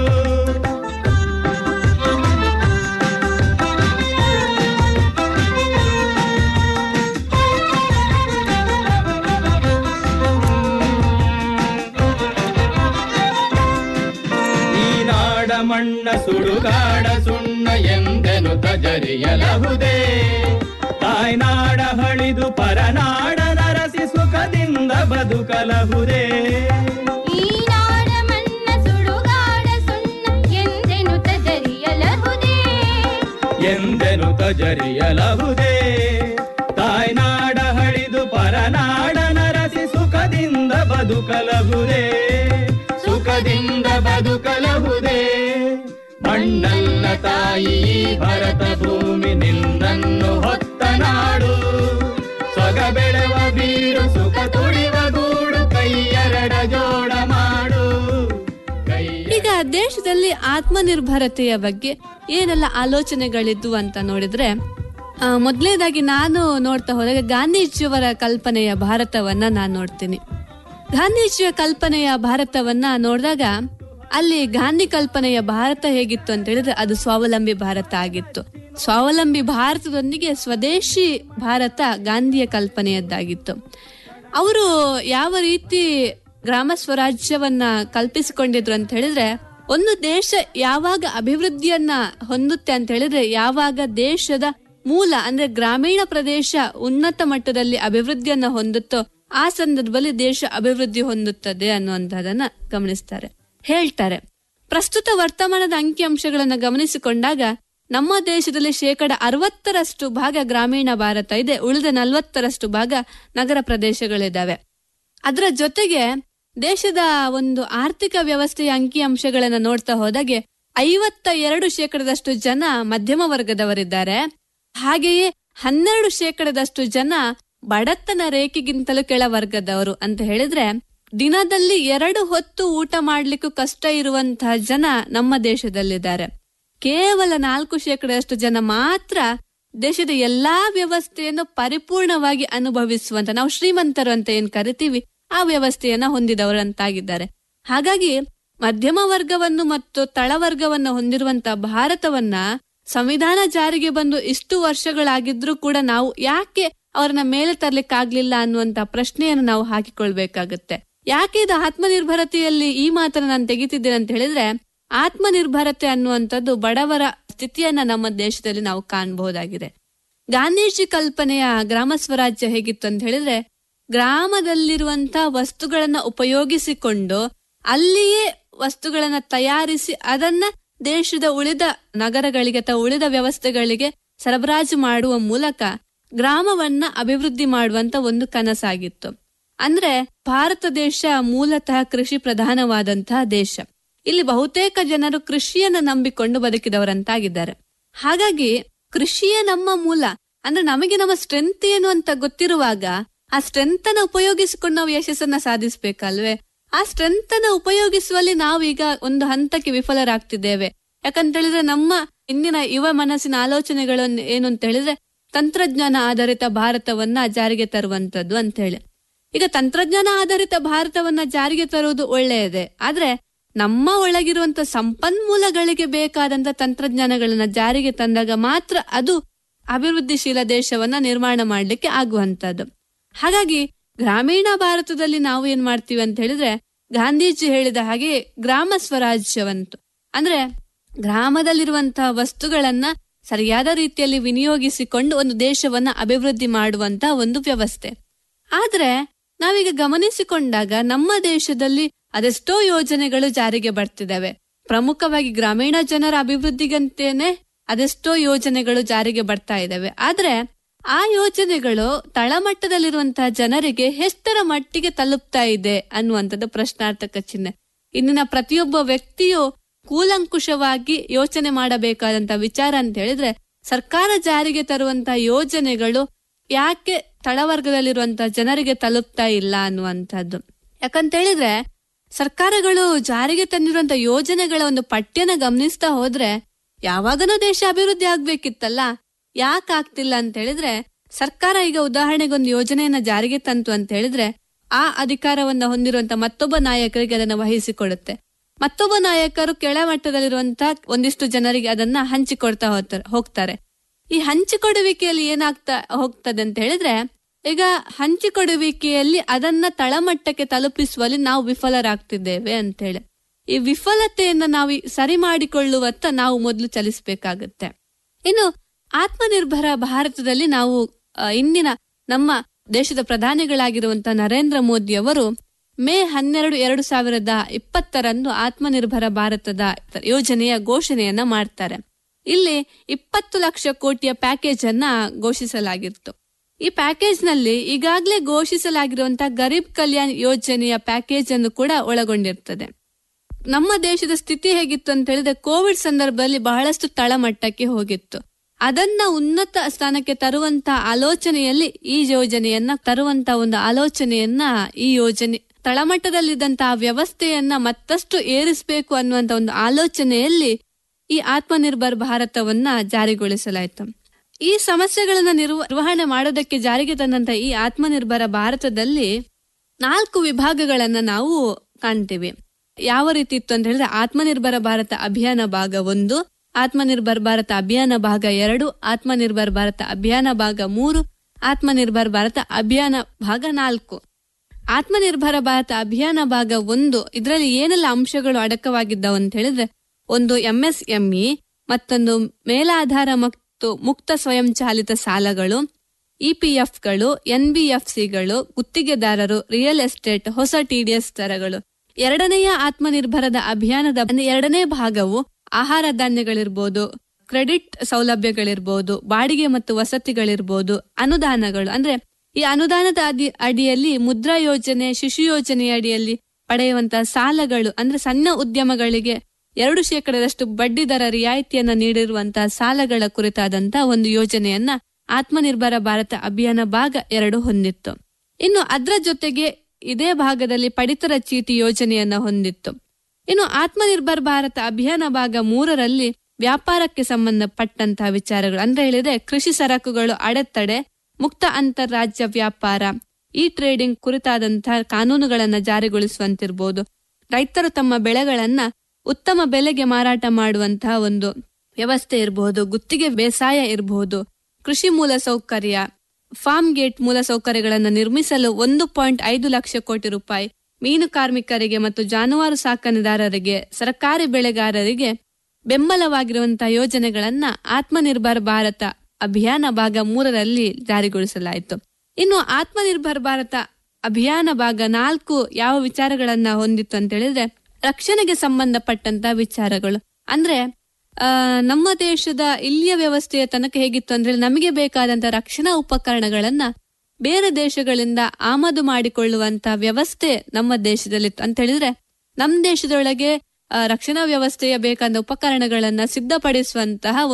ಈ ನಾಡ ಮಣ್ಣ ಸುಡುಗಾಡ ಸುಣ್ಣ ಎಂದೆನು ತಜರಿಯಲಹುದೇ ತಾಯ್ನಾಡ ಹಳಿದು ಪರನಾಡ ನರಸಿ ಸುಖದಿಂದ ಬದುಕಲಹುದೇ ಈ ನಾಡ ಮಣ್ಣ ಸುಡುಗಾಡ ಸುಣ್ಣ ಎಂದೆನು ತದರಿಯಲಹುದೇ ಎಂದೆನು ತಜರಿಯಲಹುದೇ ತಾಯ್ನಾಡ ಹಳಿದು ಪರನಾಡ ನರಸಿ ಸುಖದಿಂದ ಬದುಕಲಹುದೇ ಸುಖದಿಂದ ಬದುಕಲಹುದೇ ಮಣ್ಣಲ್ಲ ತಾಯಿ ಈ ಭರತ ಭೂಮಿ ನಿನ್ನನ್ನು ಹೊತ್ತ ನಾಡು ಸೊಗ ಬೆಳೆವ ಬೀಡು ಸುಖ ತುಳಿವ ಗೂಡು ಕೈಯರಡ ಜೋಡ ಮಾಡು ಕೈಯ ಈಗ ದೇಶದಲ್ಲಿ ಆತ್ಮನಿರ್ಭರತೆಯ ಬಗ್ಗೆ ಏನೆಲ್ಲ ಆಲೋಚನೆಗಳಿದ್ವು ಅಂತ ನೋಡಿದ್ರೆ ಆ, ಮೊದಲನೇದಾಗಿ ನಾನು ನೋಡ್ತಾ ಹೋದಾಗ ಗಾಂಧೀಜಿಯವರ ಕಲ್ಪನೆಯ ಭಾರತವನ್ನ ನಾನು ನೋಡ್ತೀನಿ ಗಾಂಧೀಜಿಯ ಕಲ್ಪನೆಯ ಭಾರತವನ್ನ ನೋಡಿದಾಗ ಅಲ್ಲಿ ಗಾಂಧಿ ಕಲ್ಪನೆಯ ಭಾರತ ಹೇಗಿತ್ತು ಅಂತ ಹೇಳಿದ್ರೆ ಅದು ಸ್ವಾವಲಂಬಿ ಭಾರತ ಆಗಿತ್ತು ಸ್ವಾವಲಂಬಿ ಭಾರತದೊಂದಿಗೆ ಸ್ವದೇಶಿ ಭಾರತ ಗಾಂಧಿಯ ಕಲ್ಪನೆಯದ್ದಾಗಿತ್ತು ಅವರು ಯಾವ ರೀತಿ ಗ್ರಾಮ ಸ್ವರಾಜ್ಯವನ್ನ ಕಲ್ಪಿಸಿಕೊಂಡಿದ್ರು ಅಂತ ಹೇಳಿದ್ರೆ ಒಂದು ದೇಶ ಯಾವಾಗ ಅಭಿವೃದ್ಧಿಯನ್ನ ಹೊಂದುತ್ತೆ ಅಂತ ಹೇಳಿದ್ರೆ ಯಾವಾಗ ದೇಶದ ಮೂಲ ಅಂದ್ರೆ ಗ್ರಾಮೀಣ ಪ್ರದೇಶ ಉನ್ನತ ಮಟ್ಟದಲ್ಲಿ ಅಭಿವೃದ್ಧಿಯನ್ನ ಹೊಂದುತ್ತೋ ಆ ಸಂದರ್ಭದಲ್ಲಿ ದೇಶ ಅಭಿವೃದ್ಧಿ ಹೊಂದುತ್ತದೆ ಅನ್ನುವಂಥದ್ದನ್ನ ಗಮನಿಸ್ತಾರೆ ಹೇಳ್ತಾರೆ ಪ್ರಸ್ತುತ ವರ್ತಮಾನದ ಅಂಕಿಅಂಶಗಳನ್ನ ಗಮನಿಸಿಕೊಂಡಾಗ ನಮ್ಮ ದೇಶದಲ್ಲಿ ಶೇಕಡ ಅರವತ್ತರಷ್ಟು ಭಾಗ ಗ್ರಾಮೀಣ ಭಾರತ ಇದೆ ಉಳಿದ ನಲವತ್ತರಷ್ಟು ಭಾಗ ನಗರ ಪ್ರದೇಶಗಳಿದಾವೆ ಅದರ ಜೊತೆಗೆ ದೇಶದ ಒಂದು ಆರ್ಥಿಕ ವ್ಯವಸ್ಥೆಯ ಅಂಕಿಅಂಶಗಳನ್ನ ನೋಡ್ತಾ ಹೋದಾಗೆ ಐವತ್ತ ಎರಡು ಶೇಕಡದಷ್ಟು ಜನ ಮಧ್ಯಮ ವರ್ಗದವರಿದ್ದಾರೆ ಹಾಗೆಯೇ ಹನ್ನೆರಡು ಶೇಕಡದಷ್ಟು ಜನ ಬಡತನ ರೇಖೆಗಿಂತಲೂ ಕೆಳ ವರ್ಗದವರು ಅಂತ ಹೇಳಿದ್ರೆ ದಿನದಲ್ಲಿ ಎರಡು ಹೊತ್ತು ಊಟ ಮಾಡ್ಲಿಕ್ಕೂ ಕಷ್ಟ ಇರುವಂತಹ ಜನ ನಮ್ಮ ದೇಶದಲ್ಲಿದ್ದಾರೆ ಕೇವಲ ನಾಲ್ಕು ಶೇಕಡದಷ್ಟು ಜನ ಮಾತ್ರ ದೇಶದ ಎಲ್ಲಾ ವ್ಯವಸ್ಥೆಯನ್ನು ಪರಿಪೂರ್ಣವಾಗಿ ಅನುಭವಿಸುವಂತ ನಾವು ಶ್ರೀಮಂತರು ಅಂತ ಏನ್ ಕರಿತೀವಿ ಆ ವ್ಯವಸ್ಥೆಯನ್ನ ಹೊಂದಿದವರಂತಾಗಿದ್ದಾರೆ ಹಾಗಾಗಿ ಮಧ್ಯಮ ವರ್ಗವನ್ನು ಮತ್ತು ತಳವರ್ಗವನ್ನು ಹೊಂದಿರುವಂತ ಭಾರತವನ್ನ ಸಂವಿಧಾನ ಜಾರಿಗೆ ಬಂದು ಇಷ್ಟು ವರ್ಷಗಳಾಗಿದ್ರೂ ಕೂಡ ನಾವು ಯಾಕೆ ಅವರನ್ನ ಮೇಲೆ ತರ್ಲಿಕ್ಕಾಗ್ಲಿಲ್ಲ ಅನ್ನುವಂತ ಪ್ರಶ್ನೆಯನ್ನು ನಾವು ಹಾಕಿಕೊಳ್ಬೇಕಾಗತ್ತೆ ಯಾಕೆ ಇದು ಆತ್ಮನಿರ್ಭರತೆಯಲ್ಲಿ ಈ ಮಾತನ್ನ ನಾನು ತೆಗಿತಿದ್ದೇನೆ ಅಂತ ಹೇಳಿದ್ರೆ ಆತ್ಮನಿರ್ಭರತೆ ಅನ್ನುವಂಥದ್ದು ಬಡವರ ಸ್ಥಿತಿಯನ್ನ ನಮ್ಮ ದೇಶದಲ್ಲಿ ನಾವು ಕಾಣಬಹುದಾಗಿದೆ ಗಾಂಧೀಜಿ ಕಲ್ಪನೆಯ ಗ್ರಾಮ ಸ್ವರಾಜ್ಯ ಹೇಗಿತ್ತು ಅಂತ ಹೇಳಿದ್ರೆ ಗ್ರಾಮದಲ್ಲಿರುವಂತ ವಸ್ತುಗಳನ್ನ ಉಪಯೋಗಿಸಿಕೊಂಡು ಅಲ್ಲಿಯೇ ವಸ್ತುಗಳನ್ನ ತಯಾರಿಸಿ ಅದನ್ನ ದೇಶದ ಉಳಿದ ನಗರಗಳಿಗೆ ಅಥವಾ ಉಳಿದ ವ್ಯವಸ್ಥೆಗಳಿಗೆ ಸರಬರಾಜು ಮಾಡುವ ಮೂಲಕ ಗ್ರಾಮವನ್ನ ಅಭಿವೃದ್ಧಿ ಮಾಡುವಂತ ಒಂದು ಕನಸಾಗಿತ್ತು ಅಂದ್ರೆ ಭಾರತ ದೇಶ ಮೂಲತಃ ಕೃಷಿ ಪ್ರಧಾನವಾದಂತಹ ದೇಶ ಇಲ್ಲಿ ಬಹುತೇಕ ಜನರು ಕೃಷಿಯನ್ನ ನಂಬಿಕೊಂಡು ಬದುಕಿದವರಂತಾಗಿದ್ದಾರೆ ಹಾಗಾಗಿ ಕೃಷಿಯೇ ನಮ್ಮ ಮೂಲ ಅಂದ್ರೆ ನಮಗೆ ನಮ್ಮ ಸ್ಟ್ರೆಂತ್ ಏನು ಅಂತ ಗೊತ್ತಿರುವಾಗ ಆ ಸ್ಟ್ರೆಂತ್ ಅನ್ನ ಉಪಯೋಗಿಸಿಕೊಂಡು ನಾವು ಯಶಸ್ಸನ್ನ ಸಾಧಿಸ್ಬೇಕಲ್ವೇ ಆ ಸ್ಟ್ರೆಂತ್ ಅನ್ನ ಉಪಯೋಗಿಸುವಲ್ಲಿ ನಾವು ಈಗ ಒಂದು ಹಂತಕ್ಕೆ ವಿಫಲರಾಗ್ತಿದ್ದೇವೆ ಯಾಕಂತ ಹೇಳಿದ್ರೆ ನಮ್ಮ ಇಂದಿನ ಯುವ ಮನಸ್ಸಿನ ಆಲೋಚನೆಗಳು ಏನು ಅಂತ ಹೇಳಿದ್ರೆ ತಂತ್ರಜ್ಞಾನ ಆಧಾರಿತ ಭಾರತವನ್ನ ಜಾರಿಗೆ ತರುವಂತದ್ದು ಅಂತ ಹೇಳಿ ಈಗ ತಂತ್ರಜ್ಞಾನ ಆಧಾರಿತ ಭಾರತವನ್ನ ಜಾರಿಗೆ ತರುವುದು ಒಳ್ಳೆಯದೇ ಆದ್ರೆ ನಮ್ಮ ಒಳಗಿರುವಂತ ಸಂಪನ್ಮೂಲಗಳಿಗೆ ಬೇಕಾದಂತ ತಂತ್ರಜ್ಞಾನಗಳನ್ನ ಜಾರಿಗೆ ತಂದಾಗ ಮಾತ್ರ ಅದು ಅಭಿವೃದ್ಧಿಶೀಲ ದೇಶವನ್ನ ನಿರ್ಮಾಣ ಮಾಡ್ಲಿಕ್ಕೆ ಆಗುವಂತದ್ದು ಹಾಗಾಗಿ ಗ್ರಾಮೀಣ ಭಾರತದಲ್ಲಿ ನಾವು ಏನ್ ಮಾಡ್ತೀವಿ ಅಂತ ಹೇಳಿದ್ರೆ ಗಾಂಧೀಜಿ ಹೇಳಿದ ಹಾಗೆ ಗ್ರಾಮ ಸ್ವರಾಜ್ಯವಂತು ಅಂದ್ರೆ ಗ್ರಾಮದಲ್ಲಿರುವಂತಹ ವಸ್ತುಗಳನ್ನ ಸರಿಯಾದ ರೀತಿಯಲ್ಲಿ ವಿನಿಯೋಗಿಸಿಕೊಂಡು ಒಂದು ದೇಶವನ್ನ ಅಭಿವೃದ್ಧಿ ಮಾಡುವಂತ ಒಂದು ವ್ಯವಸ್ಥೆ ಆದ್ರೆ ನಾವೀಗ ಗಮನಿಸಿಕೊಂಡಾಗ ನಮ್ಮ ದೇಶದಲ್ಲಿ ಅದೆಷ್ಟೋ ಯೋಜನೆಗಳು ಜಾರಿಗೆ ಬರ್ತಿದ್ದಾವೆ ಪ್ರಮುಖವಾಗಿ ಗ್ರಾಮೀಣ ಜನರ ಅಭಿವೃದ್ಧಿಗಂತೇನೆ ಅದೆಷ್ಟೋ ಯೋಜನೆಗಳು ಜಾರಿಗೆ ಬರ್ತಾ ಇದ್ದಾವೆ ಆದ್ರೆ ಆ ಯೋಜನೆಗಳು ತಳಮಟ್ಟದಲ್ಲಿರುವಂತಹ ಜನರಿಗೆ ಎಷ್ಟರ ಮಟ್ಟಿಗೆ ತಲುಪ್ತಾ ಇದೆ ಅನ್ನುವಂಥದ್ದು ಪ್ರಶ್ನಾರ್ಥಕ ಚಿಹ್ನೆ ಇಂದಿನ ಪ್ರತಿಯೊಬ್ಬ ವ್ಯಕ್ತಿಯು ಕೂಲಂಕುಷವಾಗಿ ಯೋಚನೆ ಮಾಡಬೇಕಾದಂತ ವಿಚಾರ ಅಂತ ಹೇಳಿದ್ರೆ ಸರ್ಕಾರ ಜಾರಿಗೆ ತರುವಂತಹ ಯೋಜನೆಗಳು ಯಾಕೆ ತಳವರ್ಗದಲ್ಲಿರುವಂತಹ ಜನರಿಗೆ ತಲುಪ್ತಾ ಇಲ್ಲ ಅನ್ನುವಂಥದ್ದು ಯಾಕಂತ ಹೇಳಿದ್ರೆ ಸರ್ಕಾರಗಳು ಜಾರಿಗೆ ತಂದಿರುವಂತ ಯೋಜನೆಗಳ ಒಂದು ಪಠ್ಯನ ಗಮನಿಸ್ತಾ ಹೋದ್ರೆ ಯಾವಾಗನೂ ದೇಶ ಅಭಿವೃದ್ಧಿ ಆಗ್ಬೇಕಿತ್ತಲ್ಲ ಯಾಕೆ ಆಗ್ತಿಲ್ಲ ಅಂತ ಹೇಳಿದ್ರೆ ಸರ್ಕಾರ ಈಗ ಉದಾಹರಣೆಗೆ ಒಂದು ಯೋಜನೆಯನ್ನ ಜಾರಿಗೆ ತಂತು ಅಂತ ಹೇಳಿದ್ರೆ ಆ ಅಧಿಕಾರವನ್ನ ಹೊಂದಿರುವಂತ ಮತ್ತೊಬ್ಬ ನಾಯಕರಿಗೆ ಅದನ್ನ ವಹಿಸಿಕೊಡುತ್ತೆ ಮತ್ತೊಬ್ಬ ನಾಯಕರು ಕೆಳಮಟ್ಟದಲ್ಲಿರುವಂತ ಒಂದಿಷ್ಟು ಜನರಿಗೆ ಅದನ್ನ ಹಂಚಿಕೊಡ್ತಾ ಹೋಗ್ತಾರೆ ಹೋಗ್ತಾರೆ ಈ ಹಂಚಿಕೊಡುವಿಕೆಯಲ್ಲಿ ಏನಾಗ್ತಾ ಹೋಗ್ತದೆ ಅಂತ ಹೇಳಿದ್ರೆ ಈಗ ಹಂಚಿಕೊಡುವಿಕೆಯಲ್ಲಿ ಅದನ್ನ ತಳಮಟ್ಟಕ್ಕೆ ತಲುಪಿಸುವಲ್ಲಿ ನಾವು ವಿಫಲರಾಗ್ತಿದ್ದೇವೆ ಅಂತ ಹೇಳಿ ಈ ವಿಫಲತೆಯನ್ನ ನಾವು ಈ ಸರಿ ಮಾಡಿಕೊಳ್ಳುವತ್ತ ನಾವು ಮೊದಲು ಚಲಿಸಬೇಕಾಗತ್ತೆ ಇನ್ನು ಆತ್ಮನಿರ್ಭರ ಭಾರತದಲ್ಲಿ ನಾವು ಆ, ಇಂದಿನ ನಮ್ಮ ದೇಶದ ಪ್ರಧಾನಿಗಳಾಗಿರುವಂತಹ ನರೇಂದ್ರ ಮೋದಿ ಅವರು ಮೇ ಹನ್ನೆರಡು ಎರಡು ಸಾವಿರದ ಇಪ್ಪತ್ತರಂದು ಆತ್ಮನಿರ್ಭರ ಭಾರತದ ಯೋಜನೆಯ ಘೋಷಣೆಯನ್ನ ಮಾಡ್ತಾರೆ ಇಲ್ಲಿ ಇಪ್ಪತ್ತು ಲಕ್ಷ ಕೋಟಿಯ ಪ್ಯಾಕೇಜ್ ಅನ್ನ ಘೋಷಿಸಲಾಗಿತ್ತು ಈ ಪ್ಯಾಕೇಜ್ ನಲ್ಲಿ ಈಗಾಗಲೇ ಘೋಷಿಸಲಾಗಿರುವಂತಹ ಗರೀಬ್ ಕಲ್ಯಾಣ್ ಯೋಜನೆಯ ಪ್ಯಾಕೇಜ್ ಅನ್ನು ಕೂಡ ಒಳಗೊಂಡಿರ್ತದೆ ನಮ್ಮ ದೇಶದ ಸ್ಥಿತಿ ಹೇಗಿತ್ತು ಅಂತ ಹೇಳಿದ್ರೆ ಕೋವಿಡ್ ಸಂದರ್ಭದಲ್ಲಿ ಬಹಳಷ್ಟು ತಳಮಟ್ಟಕ್ಕೆ ಹೋಗಿತ್ತು ಅದನ್ನ ಉನ್ನತ ಸ್ಥಾನಕ್ಕೆ ತರುವಂತ ಆಲೋಚನೆಯಲ್ಲಿ ಈ ಯೋಜನೆಯನ್ನ ತರುವಂತ ಒಂದು ಆಲೋಚನೆಯನ್ನ ಈ ಯೋಜನೆ ತಳಮಟ್ಟದಲ್ಲಿದ್ದಂತಹ ವ್ಯವಸ್ಥೆಯನ್ನ ಮತ್ತಷ್ಟು ಏರಿಸಬೇಕು ಅನ್ನುವಂತ ಒಂದು ಆಲೋಚನೆಯಲ್ಲಿ ಈ ಆತ್ಮನಿರ್ಭರ್ ಭಾರತವನ್ನ ಜಾರಿಗೊಳಿಸಲಾಯಿತು ಈ ಸಮಸ್ಯೆಗಳನ್ನ ನಿರ್ವ- ನಿರ್ವಹಣೆ ಮಾಡೋದಕ್ಕೆ ಜಾರಿಗೆ ತಂದಂತ ಈ ಆತ್ಮನಿರ್ಭರ ಭಾರತದಲ್ಲಿ ನಾಲ್ಕು ವಿಭಾಗಗಳನ್ನ ನಾವು ಕಾಣ್ತೀವಿ ಯಾವ ರೀತಿ ಇತ್ತು ಅಂತ ಹೇಳಿದ್ರೆ ಆತ್ಮನಿರ್ಭರ ಭಾರತ ಅಭಿಯಾನ ಭಾಗ ಒಂದು ಆತ್ಮನಿರ್ಭರ್ ಭಾರತ ಅಭಿಯಾನ ಭಾಗ ಎರಡು ಆತ್ಮನಿರ್ಭರ್ ಭಾರತ ಅಭಿಯಾನ ಭಾಗ ಮೂರು ಆತ್ಮನಿರ್ಭರ್ ಭಾರತ ಅಭಿಯಾನ ಭಾಗ ನಾಲ್ಕು ಆತ್ಮನಿರ್ಭರ ಭಾರತ ಅಭಿಯಾನ ಭಾಗ ಒಂದು ಇದರಲ್ಲಿ ಏನೆಲ್ಲ ಅಂಶಗಳು ಅಡಕವಾಗಿದ್ದಾವೆ ಅಂತ ಹೇಳಿದ್ರೆ ಒಂದು ಎಂಎಸ್ಎಂಇ ಮತ್ತೊಂದು ಮೇಲಾಧಾರ ಮತ್ತು ಮುಕ್ತ ಸ್ವಯಂಚಾಲಿತ ಸಾಲಗಳು ಇಪಿಎಫ್ಗಳು ಎನ್ಬಿಎಫ್ಸಿಗಳು ಗುತ್ತಿಗೆದಾರರು ರಿಯಲ್ ಎಸ್ಟೇಟ್ ಹೊಸ ಟಿಡಿಎಸ್ ದರಗಳು ಎರಡನೆಯ ಆತ್ಮನಿರ್ಭರದ ಅಭಿಯಾನದ ಅಂದ್ರೆ ಎರಡನೇ ಭಾಗವು ಆಹಾರ ಧಾನ್ಯಗಳಿರ್ಬೋದು ಕ್ರೆಡಿಟ್ ಸೌಲಭ್ಯಗಳಿರ್ಬೋದು ಬಾಡಿಗೆ ಮತ್ತು ವಸತಿಗಳಿರ್ಬೋದು ಅನುದಾನಗಳು ಅಂದ್ರೆ ಈ ಅನುದಾನದ ಅಡಿ ಅಡಿಯಲ್ಲಿ ಮುದ್ರಾ ಯೋಜನೆ ಶಿಶು ಯೋಜನೆಯ ಅಡಿಯಲ್ಲಿ ಪಡೆಯುವಂತಹ ಸಾಲಗಳು ಅಂದ್ರೆ ಸಣ್ಣ ಉದ್ಯಮಗಳಿಗೆ ಎರಡು ಶೇಕಡದಷ್ಟು ಬಡ್ಡಿ ದರ ರಿಯಾಯಿತಿಯನ್ನ ನೀಡಿರುವಂತಹ ಸಾಲಗಳ ಕುರಿತಾದಂತಹ ಒಂದು ಯೋಜನೆಯನ್ನ ಆತ್ಮನಿರ್ಭರ ಭಾರತ ಅಭಿಯಾನ ಭಾಗ ಎರಡು ಹೊಂದಿತ್ತು ಇನ್ನು ಅದರ ಜೊತೆಗೆ ಇದೇ ಭಾಗದಲ್ಲಿ ಪಡಿತರ ಚೀಟಿ ಯೋಜನೆಯನ್ನ ಹೊಂದಿತ್ತು ಇನ್ನು ಆತ್ಮನಿರ್ಭರ್ ಭಾರತ ಅಭಿಯಾನ ಭಾಗ ಮೂರರಲ್ಲಿ ವ್ಯಾಪಾರಕ್ಕೆ ಸಂಬಂಧಪಟ್ಟಂತಹ ವಿಚಾರಗಳು ಅಂದ್ರೆ ಹೇಳಿದ್ರೆ ಕೃಷಿ ಸರಕುಗಳು ಅಡೆತಡೆ ಮುಕ್ತ ಅಂತಾರಾಜ್ಯ ವ್ಯಾಪಾರ ಈ ಟ್ರೇಡಿಂಗ್ ಕುರಿತಾದಂತಹ ಕಾನೂನುಗಳನ್ನ ಜಾರಿಗೊಳಿಸುವಂತಿರ್ಬೋದು ರೈತರು ತಮ್ಮ ಬೆಳೆಗಳನ್ನ ಉತ್ತಮ ಬೆಲೆಗೆ ಮಾರಾಟ ಮಾಡುವಂತಹ ಒಂದು ವ್ಯವಸ್ಥೆ ಇರಬಹುದು ಗುತ್ತಿಗೆ ಬೇಸಾಯ ಇರಬಹುದು ಕೃಷಿ ಮೂಲ ಸೌಕರ್ಯ ಫಾರ್ಮ್ ಗೇಟ್ ಮೂಲ ಸೌಕರ್ಯಗಳನ್ನು ನಿರ್ಮಿಸಲು ಒಂದು ಪಾಯಿಂಟ್ ಐದು ಲಕ್ಷ ಕೋಟಿ ರೂಪಾಯಿ ಮೀನು ಕಾರ್ಮಿಕರಿಗೆ ಮತ್ತು ಜಾನುವಾರು ಸಾಕಣೆದಾರರಿಗೆ ಸರ್ಕಾರಿ ಬೆಳೆಗಾರರಿಗೆ ಬೆಂಬಲವಾಗಿರುವಂತಹ ಯೋಜನೆಗಳನ್ನ ಆತ್ಮನಿರ್ಭರ್ ಭಾರತ ಅಭಿಯಾನ ಭಾಗ ಮೂರರಲ್ಲಿ ಜಾರಿಗೊಳಿಸಲಾಯಿತು ಇನ್ನು ಆತ್ಮನಿರ್ಭರ್ ಭಾರತ ಅಭಿಯಾನ ಭಾಗ ನಾಲ್ಕು ಯಾವ ವಿಚಾರಗಳನ್ನ ಹೊಂದಿತ್ತು ಅಂತ ಹೇಳಿದ್ರೆ ರಕ್ಷಣೆಗೆ ಸಂಬಂಧಪಟ್ಟಂತ ವಿಚಾರಗಳು ಅಂದ್ರೆ ಆ ನಮ್ಮ ದೇಶದ ಇಲ್ಲಿಯ ವ್ಯವಸ್ಥೆಯ ತನಕ ಹೇಗಿತ್ತು ಅಂದ್ರೆ ನಮಗೆ ಬೇಕಾದಂತ ರಕ್ಷಣಾ ಉಪಕರಣಗಳನ್ನ ಬೇರೆ ದೇಶಗಳಿಂದ ಆಮದು ಮಾಡಿಕೊಳ್ಳುವಂತ ವ್ಯವಸ್ಥೆ ನಮ್ಮ ದೇಶದಲ್ಲಿತ್ತು ಅಂತ ಹೇಳಿದ್ರೆ ನಮ್ಮ ದೇಶದೊಳಗೆ ಆ, ರಕ್ಷಣಾ ವ್ಯವಸ್ಥೆಯ ಬೇಕಾದ ಉಪಕರಣಗಳನ್ನ ಸಿದ್ಧಪಡಿಸುವಂತಹ ಒಂದು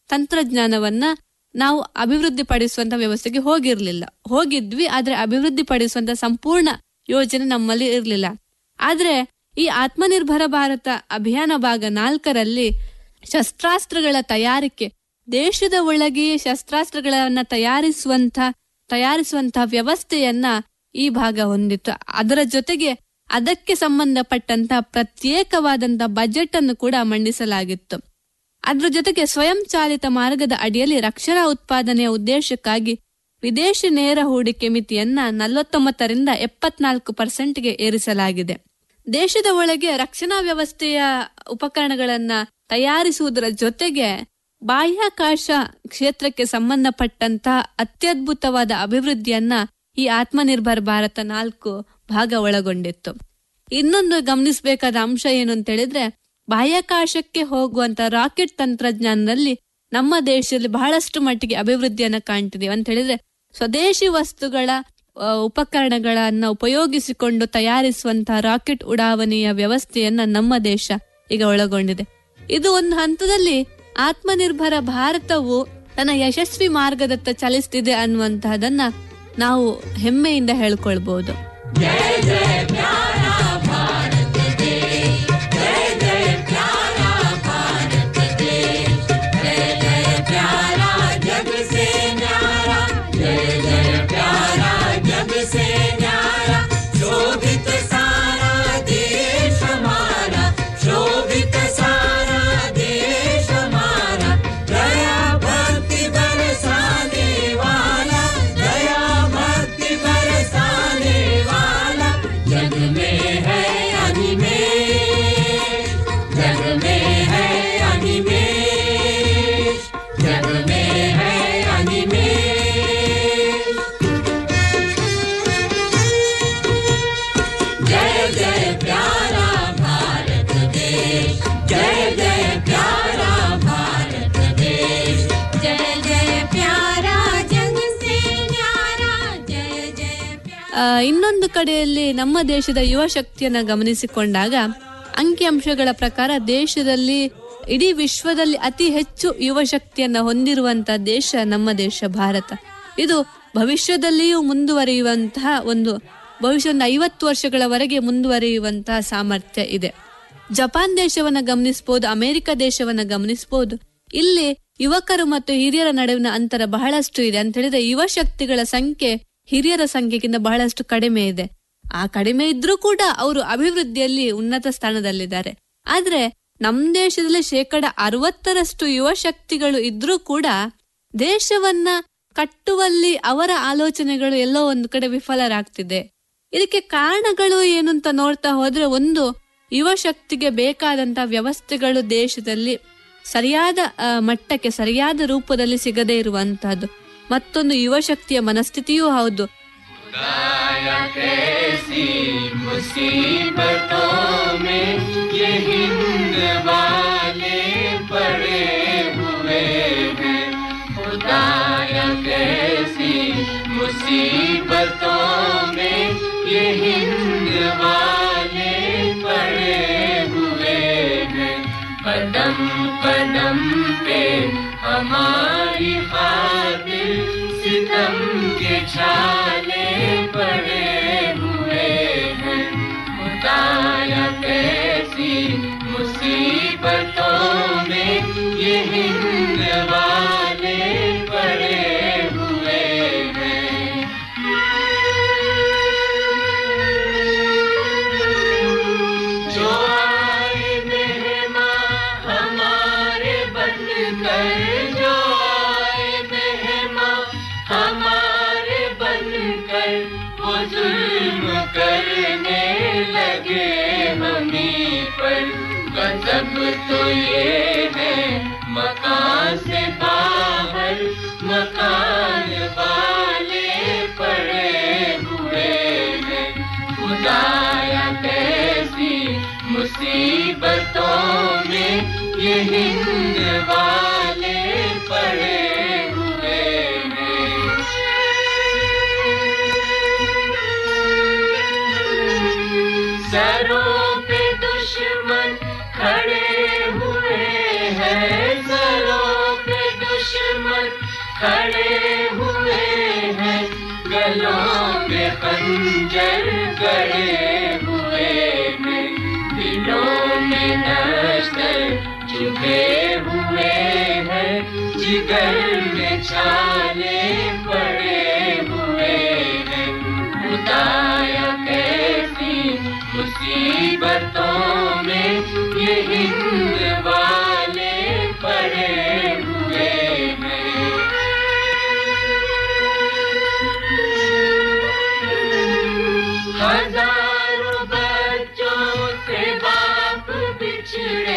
ತಂತ್ರಜ್ಞಾನವನ್ನ ನಾವು ಅಭಿವೃದ್ಧಿ ಪಡಿಸುವಂತ ವ್ಯವಸ್ಥೆಗೆ ಹೋಗಿರ್ಲಿಲ್ಲ ಹೋಗಿದ್ವಿ ಆದ್ರೆ ಅಭಿವೃದ್ಧಿ ಪಡಿಸುವಂತ ಸಂಪೂರ್ಣ ಯೋಜನೆ ನಮ್ಮಲ್ಲಿ ಇರಲಿಲ್ಲ ಆದ್ರೆ ಈ ಆತ್ಮನಿರ್ಭರ ಭಾರತ ಅಭಿಯಾನ ಭಾಗ ನಾಲ್ಕರಲ್ಲಿ ಶಸ್ತ್ರಾಸ್ತ್ರಗಳ ತಯಾರಿಕೆ ದೇಶದ ಒಳಗೆಯೇ ಶಸ್ತ್ರಾಸ್ತ್ರಗಳನ್ನ ತಯಾರಿಸುವಂತ ತಯಾರಿಸುವಂತ ವ್ಯವಸ್ಥೆಯನ್ನ ಈ ಭಾಗ ಹೊಂದಿತ್ತು ಅದರ ಜೊತೆಗೆ ಅದಕ್ಕೆ ಸಂಬಂಧಪಟ್ಟಂತ ಪ್ರತ್ಯೇಕವಾದಂತ ಬಜೆಟ್ ಅನ್ನು ಕೂಡ ಮಂಡಿಸಲಾಗಿತ್ತು ಅದರ ಜೊತೆಗೆ ಸ್ವಯಂ ಚಾಲಿತ ಮಾರ್ಗದ ಅಡಿಯಲ್ಲಿ ರಕ್ಷಣಾ ಉತ್ಪಾದನೆಯ ಉದ್ದೇಶಕ್ಕಾಗಿ ವಿದೇಶಿ ನೇರ ಹೂಡಿಕೆ ಮಿತಿಯನ್ನ ನಲವತ್ತೊಂಬತ್ತರಿಂದ ಎಪ್ಪತ್ನಾಲ್ಕು ಪರ್ಸೆಂಟ್ಗೆ ಏರಿಸಲಾಗಿದೆ ದೇಶದ ಒಳಗೆ ರಕ್ಷಣಾ ವ್ಯವಸ್ಥೆಯ ಉಪಕರಣಗಳನ್ನ ತಯಾರಿಸುವುದರ ಜೊತೆಗೆ ಬಾಹ್ಯಾಕಾಶ ಕ್ಷೇತ್ರಕ್ಕೆ ಸಂಬಂಧಪಟ್ಟಂತ ಅತ್ಯದ್ಭುತವಾದ ಅಭಿವೃದ್ಧಿಯನ್ನ ಈ ಆತ್ಮನಿರ್ಭರ್ ಭಾರತ ನಾಲ್ಕು ಭಾಗ ಒಳಗೊಂಡಿತ್ತು ಇನ್ನೊಂದು ಗಮನಿಸಬೇಕಾದ ಅಂಶ ಏನು ಅಂತ ಹೇಳಿದ್ರೆ ಬಾಹ್ಯಾಕಾಶಕ್ಕೆ ಹೋಗುವಂತ ರಾಕೆಟ್ ತಂತ್ರಜ್ಞಾನದಲ್ಲಿ ನಮ್ಮ ದೇಶದಲ್ಲಿ ಬಹಳಷ್ಟು ಮಟ್ಟಿಗೆ ಅಭಿವೃದ್ಧಿಯನ್ನ ಕಾಣ್ತಿದೀವಿ ಅಂತ ಹೇಳಿದ್ರೆ ಸ್ವದೇಶಿ ವಸ್ತುಗಳ ಆ, ಉಪಕರಣಗಳನ್ನ ಉಪಯೋಗಿಸಿಕೊಂಡು ತಯಾರಿಸುವಂತಹ ರಾಕೆಟ್ ಉಡಾವಣೆಯ ವ್ಯವಸ್ಥೆಯನ್ನ ನಮ್ಮ ದೇಶ ಈಗ ಒಳಗೊಂಡಿದೆ ಇದು ಒಂದು ಹಂತದಲ್ಲಿ ಆತ್ಮನಿರ್ಭರ ಭಾರತವು ತನ್ನ ಯಶಸ್ವಿ ಮಾರ್ಗದತ್ತ ಚಲಿಸ್ತಿದೆ ಅನ್ನುವಂತಹದನ್ನ ನಾವು ಹೆಮ್ಮೆಯಿಂದ ಹೇಳ್ಕೊಳ್ಬಹುದು शोभित सारा देश हमारा शोभित सारा देश हमारा दया भक्ति बरसाने वाला दया भक्ति बरसाने वाला जग में है अनिमेष जग में है अनिमेष जग में है अनिमेष जय जय प्यारा भारत देश जय जय प्यारा भारत देश जय जय प्यारा जग से न्यारा जय जय प्यारा ಆ, ಇನ್ನೊಂದು ಕಡೆಯಲ್ಲಿ ನಮ್ಮ ದೇಶದ ಯುವ ಶಕ್ತಿಯನ್ನ ಗಮನಿಸಿಕೊಂಡಾಗ ಅಂಕಿಅಂಶಗಳ ಪ್ರಕಾರ ದೇಶದಲ್ಲಿ ಇಡೀ ವಿಶ್ವದಲ್ಲಿ ಅತಿ ಹೆಚ್ಚು ಯುವ ಶಕ್ತಿಯನ್ನ ಹೊಂದಿರುವಂತ ದೇಶ ನಮ್ಮ ದೇಶ ಭಾರತ ಇದು ಭವಿಷ್ಯದಲ್ಲಿಯೂ ಮುಂದುವರಿಯುವಂತಹ ಒಂದು ಭವಿಷ್ಯ ಒಂದು ಐವತ್ತು ವರ್ಷಗಳವರೆಗೆ ಮುಂದುವರಿಯುವಂತಹ ಸಾಮರ್ಥ್ಯ ಇದೆ ಜಪಾನ್ ದೇಶವನ್ನ ಗಮನಿಸಬಹುದು ಅಮೆರಿಕ ದೇಶವನ್ನ ಗಮನಿಸಬಹುದು ಇಲ್ಲಿ ಯುವಕರು ಮತ್ತು ಹಿರಿಯರ ನಡುವಿನ ಅಂತರ ಬಹಳಷ್ಟು ಇದೆ ಅಂತ ಹೇಳಿದ್ರೆ ಯುವ ಶಕ್ತಿಗಳ ಸಂಖ್ಯೆ ಹಿರಿಯರ ಸಂಖ್ಯೆಗಿಂತ ಬಹಳಷ್ಟು ಕಡಿಮೆ ಇದೆ ಆ ಕಡಿಮೆ ಇದ್ರೂ ಕೂಡ ಅವರು ಅಭಿವೃದ್ಧಿಯಲ್ಲಿ ಉನ್ನತ ಸ್ಥಾನದಲ್ಲಿದ್ದಾರೆ ಆದ್ರೆ ನಮ್ ದೇಶದಲ್ಲಿ ಶೇಕಡ ಅರವತ್ತರಷ್ಟು ಯುವ ಶಕ್ತಿಗಳು ಇದ್ರೂ ಕೂಡ ದೇಶವನ್ನ ಕಟ್ಟುವಲ್ಲಿ ಅವರ ಆಲೋಚನೆಗಳು ಎಲ್ಲೋ ಒಂದು ಕಡೆ ವಿಫಲರಾಗ್ತಿದೆ ಇದಕ್ಕೆ ಕಾರಣಗಳು ಏನು ಅಂತ ನೋಡ್ತಾ ಹೋದ್ರೆ ಒಂದು ಯುವ ಶಕ್ತಿಗೆ ಬೇಕಾದಂತ ವ್ಯವಸ್ಥೆಗಳು ದೇಶದಲ್ಲಿ ಸರಿಯಾದ ಆ, ಮಟ್ಟಕ್ಕೆ ಸರಿಯಾದ ರೂಪದಲ್ಲಿ ಸಿಗದೇ ಇರುವಂತಹದ್ದು ಮತ್ತೊಂದು ಯುವ ಶಕ್ತಿಯ ಮನಸ್ಥಿತಿಯೂ ಹೌದು कैसी मुसीबतों में ये हिंद वाले पड़े हुए हैं खुदाया कैसी मुसीबतों में ये हिंद वाले पड़े हुए हैं कदम कदम पे हमारी खातिर सितम के छाले पड़े हुए हैं खुदाया कैसी मुसीबतों में ये हिंद वाले पड़े हुए हैं जो आए मेहमान हमारे बनकर जो आए मेहमान हमारे बनकर वो जुल्म करने लगे हमी पर गजब तो ये है मकान से बाहर मकान वाले पड़े हुए हैं खुदाया कैसी मुसीबतों में ये हिंद वाले पड़े हुए हैं सरों पे दुश्मन खड़े हुए हैं सरों पे खड़े हुए हैं गलों में खंजर गड़े हुए हैं दिलों में नश्तर चुभे हुए हैं जिगर में छाले पड़े हुए हैं खुदाया कैसी मुसीबतों में ये हिंद वाले पड़े हुए हैं हजारों बच्चों से बाप बिछड़े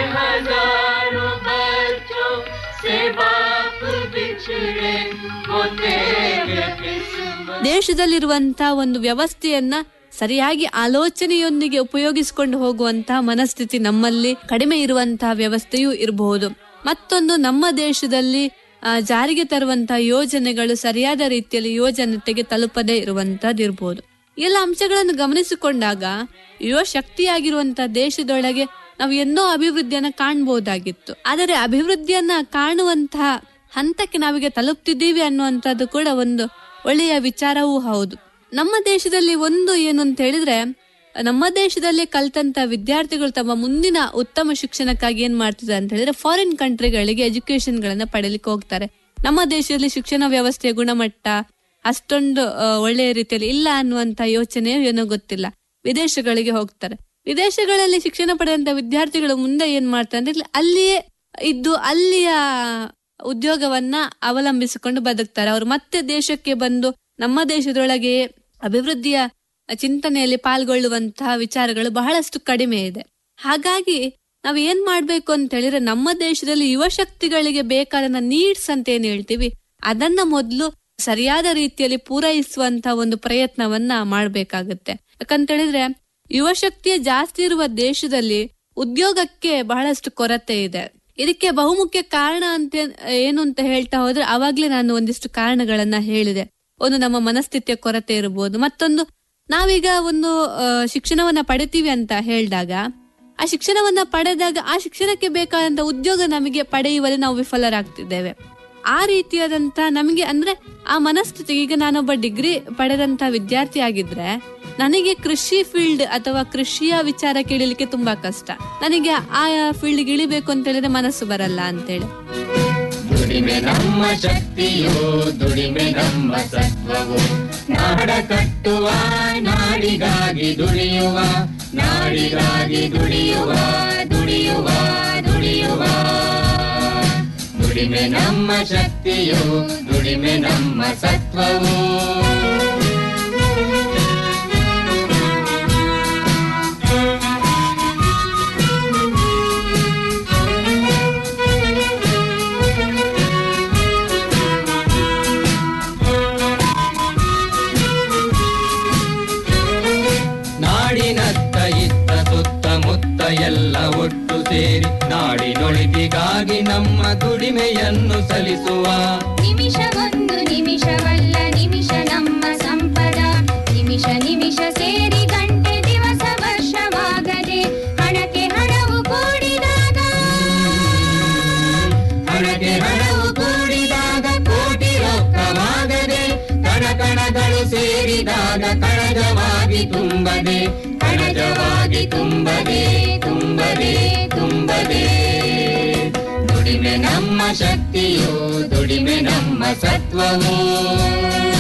हजारों बच्चों से बाप बिछड़े वो तेरे किस्मत ದೇಶದಲ್ಲಿರುವಂತಹ ಒಂದು ವ್ಯವಸ್ಥೆಯನ್ನ ಸರಿಯಾಗಿ ಆಲೋಚನೆಯೊಂದಿಗೆ ಉಪಯೋಗಿಸಿಕೊಂಡು ಹೋಗುವಂತಹ ಮನಸ್ಥಿತಿ ನಮ್ಮಲ್ಲಿ ಕಡಿಮೆ ಇರುವಂತಹ ವ್ಯವಸ್ಥೆಯೂ ಇರಬಹುದು ಮತ್ತೊಂದು ನಮ್ಮ ದೇಶದಲ್ಲಿ ಆ, ಜಾರಿಗೆ ತರುವಂತಹ ಯೋಜನೆಗಳು ಸರಿಯಾದ ರೀತಿಯಲ್ಲಿ ಯೋಜನೆಗೆ ತಲುಪದೇ ಇರುವಂತದ್ದು ಇರಬಹುದು ಎಲ್ಲ ಅಂಶಗಳನ್ನು ಗಮನಿಸಿಕೊಂಡಾಗ ಯುವ ಶಕ್ತಿಯಾಗಿರುವಂತಹ ದೇಶದೊಳಗೆ ನಾವು ಎನ್ನೋ ಅಭಿವೃದ್ಧಿಯನ್ನ ಕಾಣಬಹುದಾಗಿತ್ತು ಆದರೆ ಅಭಿವೃದ್ಧಿಯನ್ನ ಕಾಣುವಂತಹ ಹಂತಕ್ಕೆ ನಾವೀಗ ತಲುಪ್ತಿದ್ದೀವಿ ಅನ್ನುವಂಥದ್ದು ಕೂಡ ಒಂದು ಒಳ್ಳೆಯ ವಿಚಾರವೂ ಹೌದು ನಮ್ಮ ದೇಶದಲ್ಲಿ ಒಂದು ಏನು ಅಂತ ಹೇಳಿದ್ರೆ ನಮ್ಮ ದೇಶದಲ್ಲಿ ಕಲ್ತಂತ ವಿದ್ಯಾರ್ಥಿಗಳು ತಮ್ಮ ಮುಂದಿನ ಉತ್ತಮ ಶಿಕ್ಷಣಕ್ಕಾಗಿ ಏನ್ ಮಾಡ್ತಿದ್ದಾರೆ ಅಂತ ಹೇಳಿದ್ರೆ ಫಾರಿನ್ ಕಂಟ್ರಿಗಳಿಗೆ ಎಜುಕೇಶನ್ ಗಳನ್ನ ಪಡೆಯಲಿಕ್ಕೆ ಹೋಗ್ತಾರೆ ನಮ್ಮ ದೇಶದಲ್ಲಿ ಶಿಕ್ಷಣ ವ್ಯವಸ್ಥೆಯ ಗುಣಮಟ್ಟ ಅಷ್ಟೊಂದು ಆ, ಒಳ್ಳೆಯ ರೀತಿಯಲ್ಲಿ ಇಲ್ಲ ಅನ್ನುವಂತ ಯೋಚನೆ ಏನೋ ಗೊತ್ತಿಲ್ಲ ವಿದೇಶಗಳಿಗೆ ಹೋಗ್ತಾರೆ ವಿದೇಶಗಳಲ್ಲಿ ಶಿಕ್ಷಣ ಪಡೆದಂತ ವಿದ್ಯಾರ್ಥಿಗಳು ಮುಂದೆ ಏನ್ ಮಾಡ್ತಾರೆ ಅಂದ್ರೆ ಅಲ್ಲಿಯೇ ಇದ್ದು ಅಲ್ಲಿಯ ಉದ್ಯೋಗವನ್ನ ಅವಲಂಬಿಸಿಕೊಂಡು ಬದುಕ್ತಾರೆ ಅವರು ಮತ್ತೆ ದೇಶಕ್ಕೆ ಬಂದು ನಮ್ಮ ದೇಶದೊಳಗೆ ಅಭಿವೃದ್ಧಿಯ ಚಿಂತನೆಯಲ್ಲಿ ಪಾಲ್ಗೊಳ್ಳುವಂತಹ ವಿಚಾರಗಳು ಬಹಳಷ್ಟು ಕಡಿಮೆ ಇದೆ ಹಾಗಾಗಿ ನಾವ್ ಏನ್ ಮಾಡ್ಬೇಕು ಅಂತ ಹೇಳಿದ್ರೆ ನಮ್ಮ ದೇಶದಲ್ಲಿ ಯುವ ಶಕ್ತಿಗಳಿಗೆ ಬೇಕಾದ ನೀಡ್ಸ್ ಅಂತ ಏನ್ ಹೇಳ್ತೀವಿ ಅದನ್ನ ಮೊದಲು ಸರಿಯಾದ ರೀತಿಯಲ್ಲಿ ಪೂರೈಸುವಂತ ಒಂದು ಪ್ರಯತ್ನವನ್ನ ಮಾಡ್ಬೇಕಾಗತ್ತೆ ಯಾಕಂತ ಹೇಳಿದ್ರೆ ಯುವ ಶಕ್ತಿಯ ಜಾಸ್ತಿ ಇರುವ ದೇಶದಲ್ಲಿ ಉದ್ಯೋಗಕ್ಕೆ ಬಹಳಷ್ಟು ಕೊರತೆ ಇದೆ ಇದಕ್ಕೆ ಬಹುಮುಖ್ಯ ಕಾರಣ ಅಂತ ಏನು ಅಂತ ಹೇಳ್ತಾ ಹೋದ್ರೆ ಅವಾಗ್ಲೇ ನಾನು ಒಂದಿಷ್ಟು ಕಾರಣಗಳನ್ನ ಹೇಳಿದೆ ಒಂದು ನಮ್ಮ ಮನಸ್ಥಿತಿಯ ಕೊರತೆ ಇರಬಹುದು ಮತ್ತೊಂದು ನಾವೀಗ ಒಂದು ಆ, ಶಿಕ್ಷಣವನ್ನ ಪಡಿತೀವಿ ಅಂತ ಹೇಳಿದಾಗ ಆ ಶಿಕ್ಷಣವನ್ನ ಪಡೆದಾಗ ಆ ಶಿಕ್ಷಣಕ್ಕೆ ಬೇಕಾದಂತ ಉದ್ಯೋಗ ನಮಗೆ ಪಡೆಯುವಲ್ಲಿ ನಾವು ವಿಫಲರಾಗ್ತಿದ್ದೇವೆ ಆ ರೀತಿಯಾದಂತ ನಮಗೆ ಅಂದ್ರೆ ಆ ಮನಸ್ಥಿತಿ ಈಗ ನಾನೊಬ್ಬ ಡಿಗ್ರಿ ಪಡೆದಂತ ವಿದ್ಯಾರ್ಥಿ ಆಗಿದ್ರೆ ನನಗೆ ಕೃಷಿ ಫೀಲ್ಡ್ ಅಥವಾ ಕೃಷಿಯ ವಿಚಾರ ಕೇಳಲಿಕ್ಕೆ ತುಂಬಾ ಕಷ್ಟ ನನಗೆ ಆ ಫೀಲ್ಡ್ ಇಳಿಬೇಕು ಅಂತ ಹೇಳಿದ್ರೆ ಮನಸ್ಸು ಬರಲ್ಲ ಅಂತೇಳಿ ದುಡಿಮೆ ನಮ್ಮ ಶಕ್ತಿಯೋ ದುಡಿಮೆ ನಮ್ಮ ಸತ್ವವು ನಾಡ ಕಟ್ಟುವ ನಾಡಿಗಾಗಿ ದುಡಿಯುವ ನಾಡಿಗಾಗಿ ದುಡಿಯುವ ದುಡಿಯುವ ದುಡಿಯುವ ದುಡಿಮೆ ನಮ್ಮ ಶಕ್ತಿಯೋ ದುಡಿಮೆ ನಮ್ಮ ಸತ್ವವು ನಾಡಿನತ್ತ ಇತ್ತ ಸುತ್ತಮುತ್ತ ಎಲ್ಲ ಒಟ್ಟು ಸೇರಿ ನಾಡಿನೊಳಿತಿಗಾಗಿ ನಮ್ಮ ದುಡಿಮೆಯನ್ನು ಸಲ್ಲಿಸುವ ನಿಮಿಷವೊಂದು ನಿಮಿಷವಲ್ಲ ನಿಮಿಷ ನಮ್ಮ ಸಂಪದ ನಿಮಿಷ ನಿಮಿಷ ಸೇರಿ ಗಂಟೆ ದಿವಸ ವರ್ಷವಾಗದೆ ಹಣಕ್ಕೆ ಹಣವು ಕೂಡಿದಾಗ ಹಣಕ್ಕೆ ಹಣವು ಕೂಡಿದಾಗ ಕೋಟಿ ರೊಕ್ಕವಾಗದೆ ಕಣ ಕಣಗಳು ಸೇರಿದಾಗ ಕಣಜವಾಗಿ ತುಂಬದೆ ಕಣಜವಾಗಿ ತುಂಬದೆ ತುಂಬದೆ ತುಂಬದೆ ದುಡಿಮೆ ನಮ್ಮ ಶಕ್ತಿಯೋ ದುಡಿಮೆ ನಮ್ಮ ಸತ್ವವು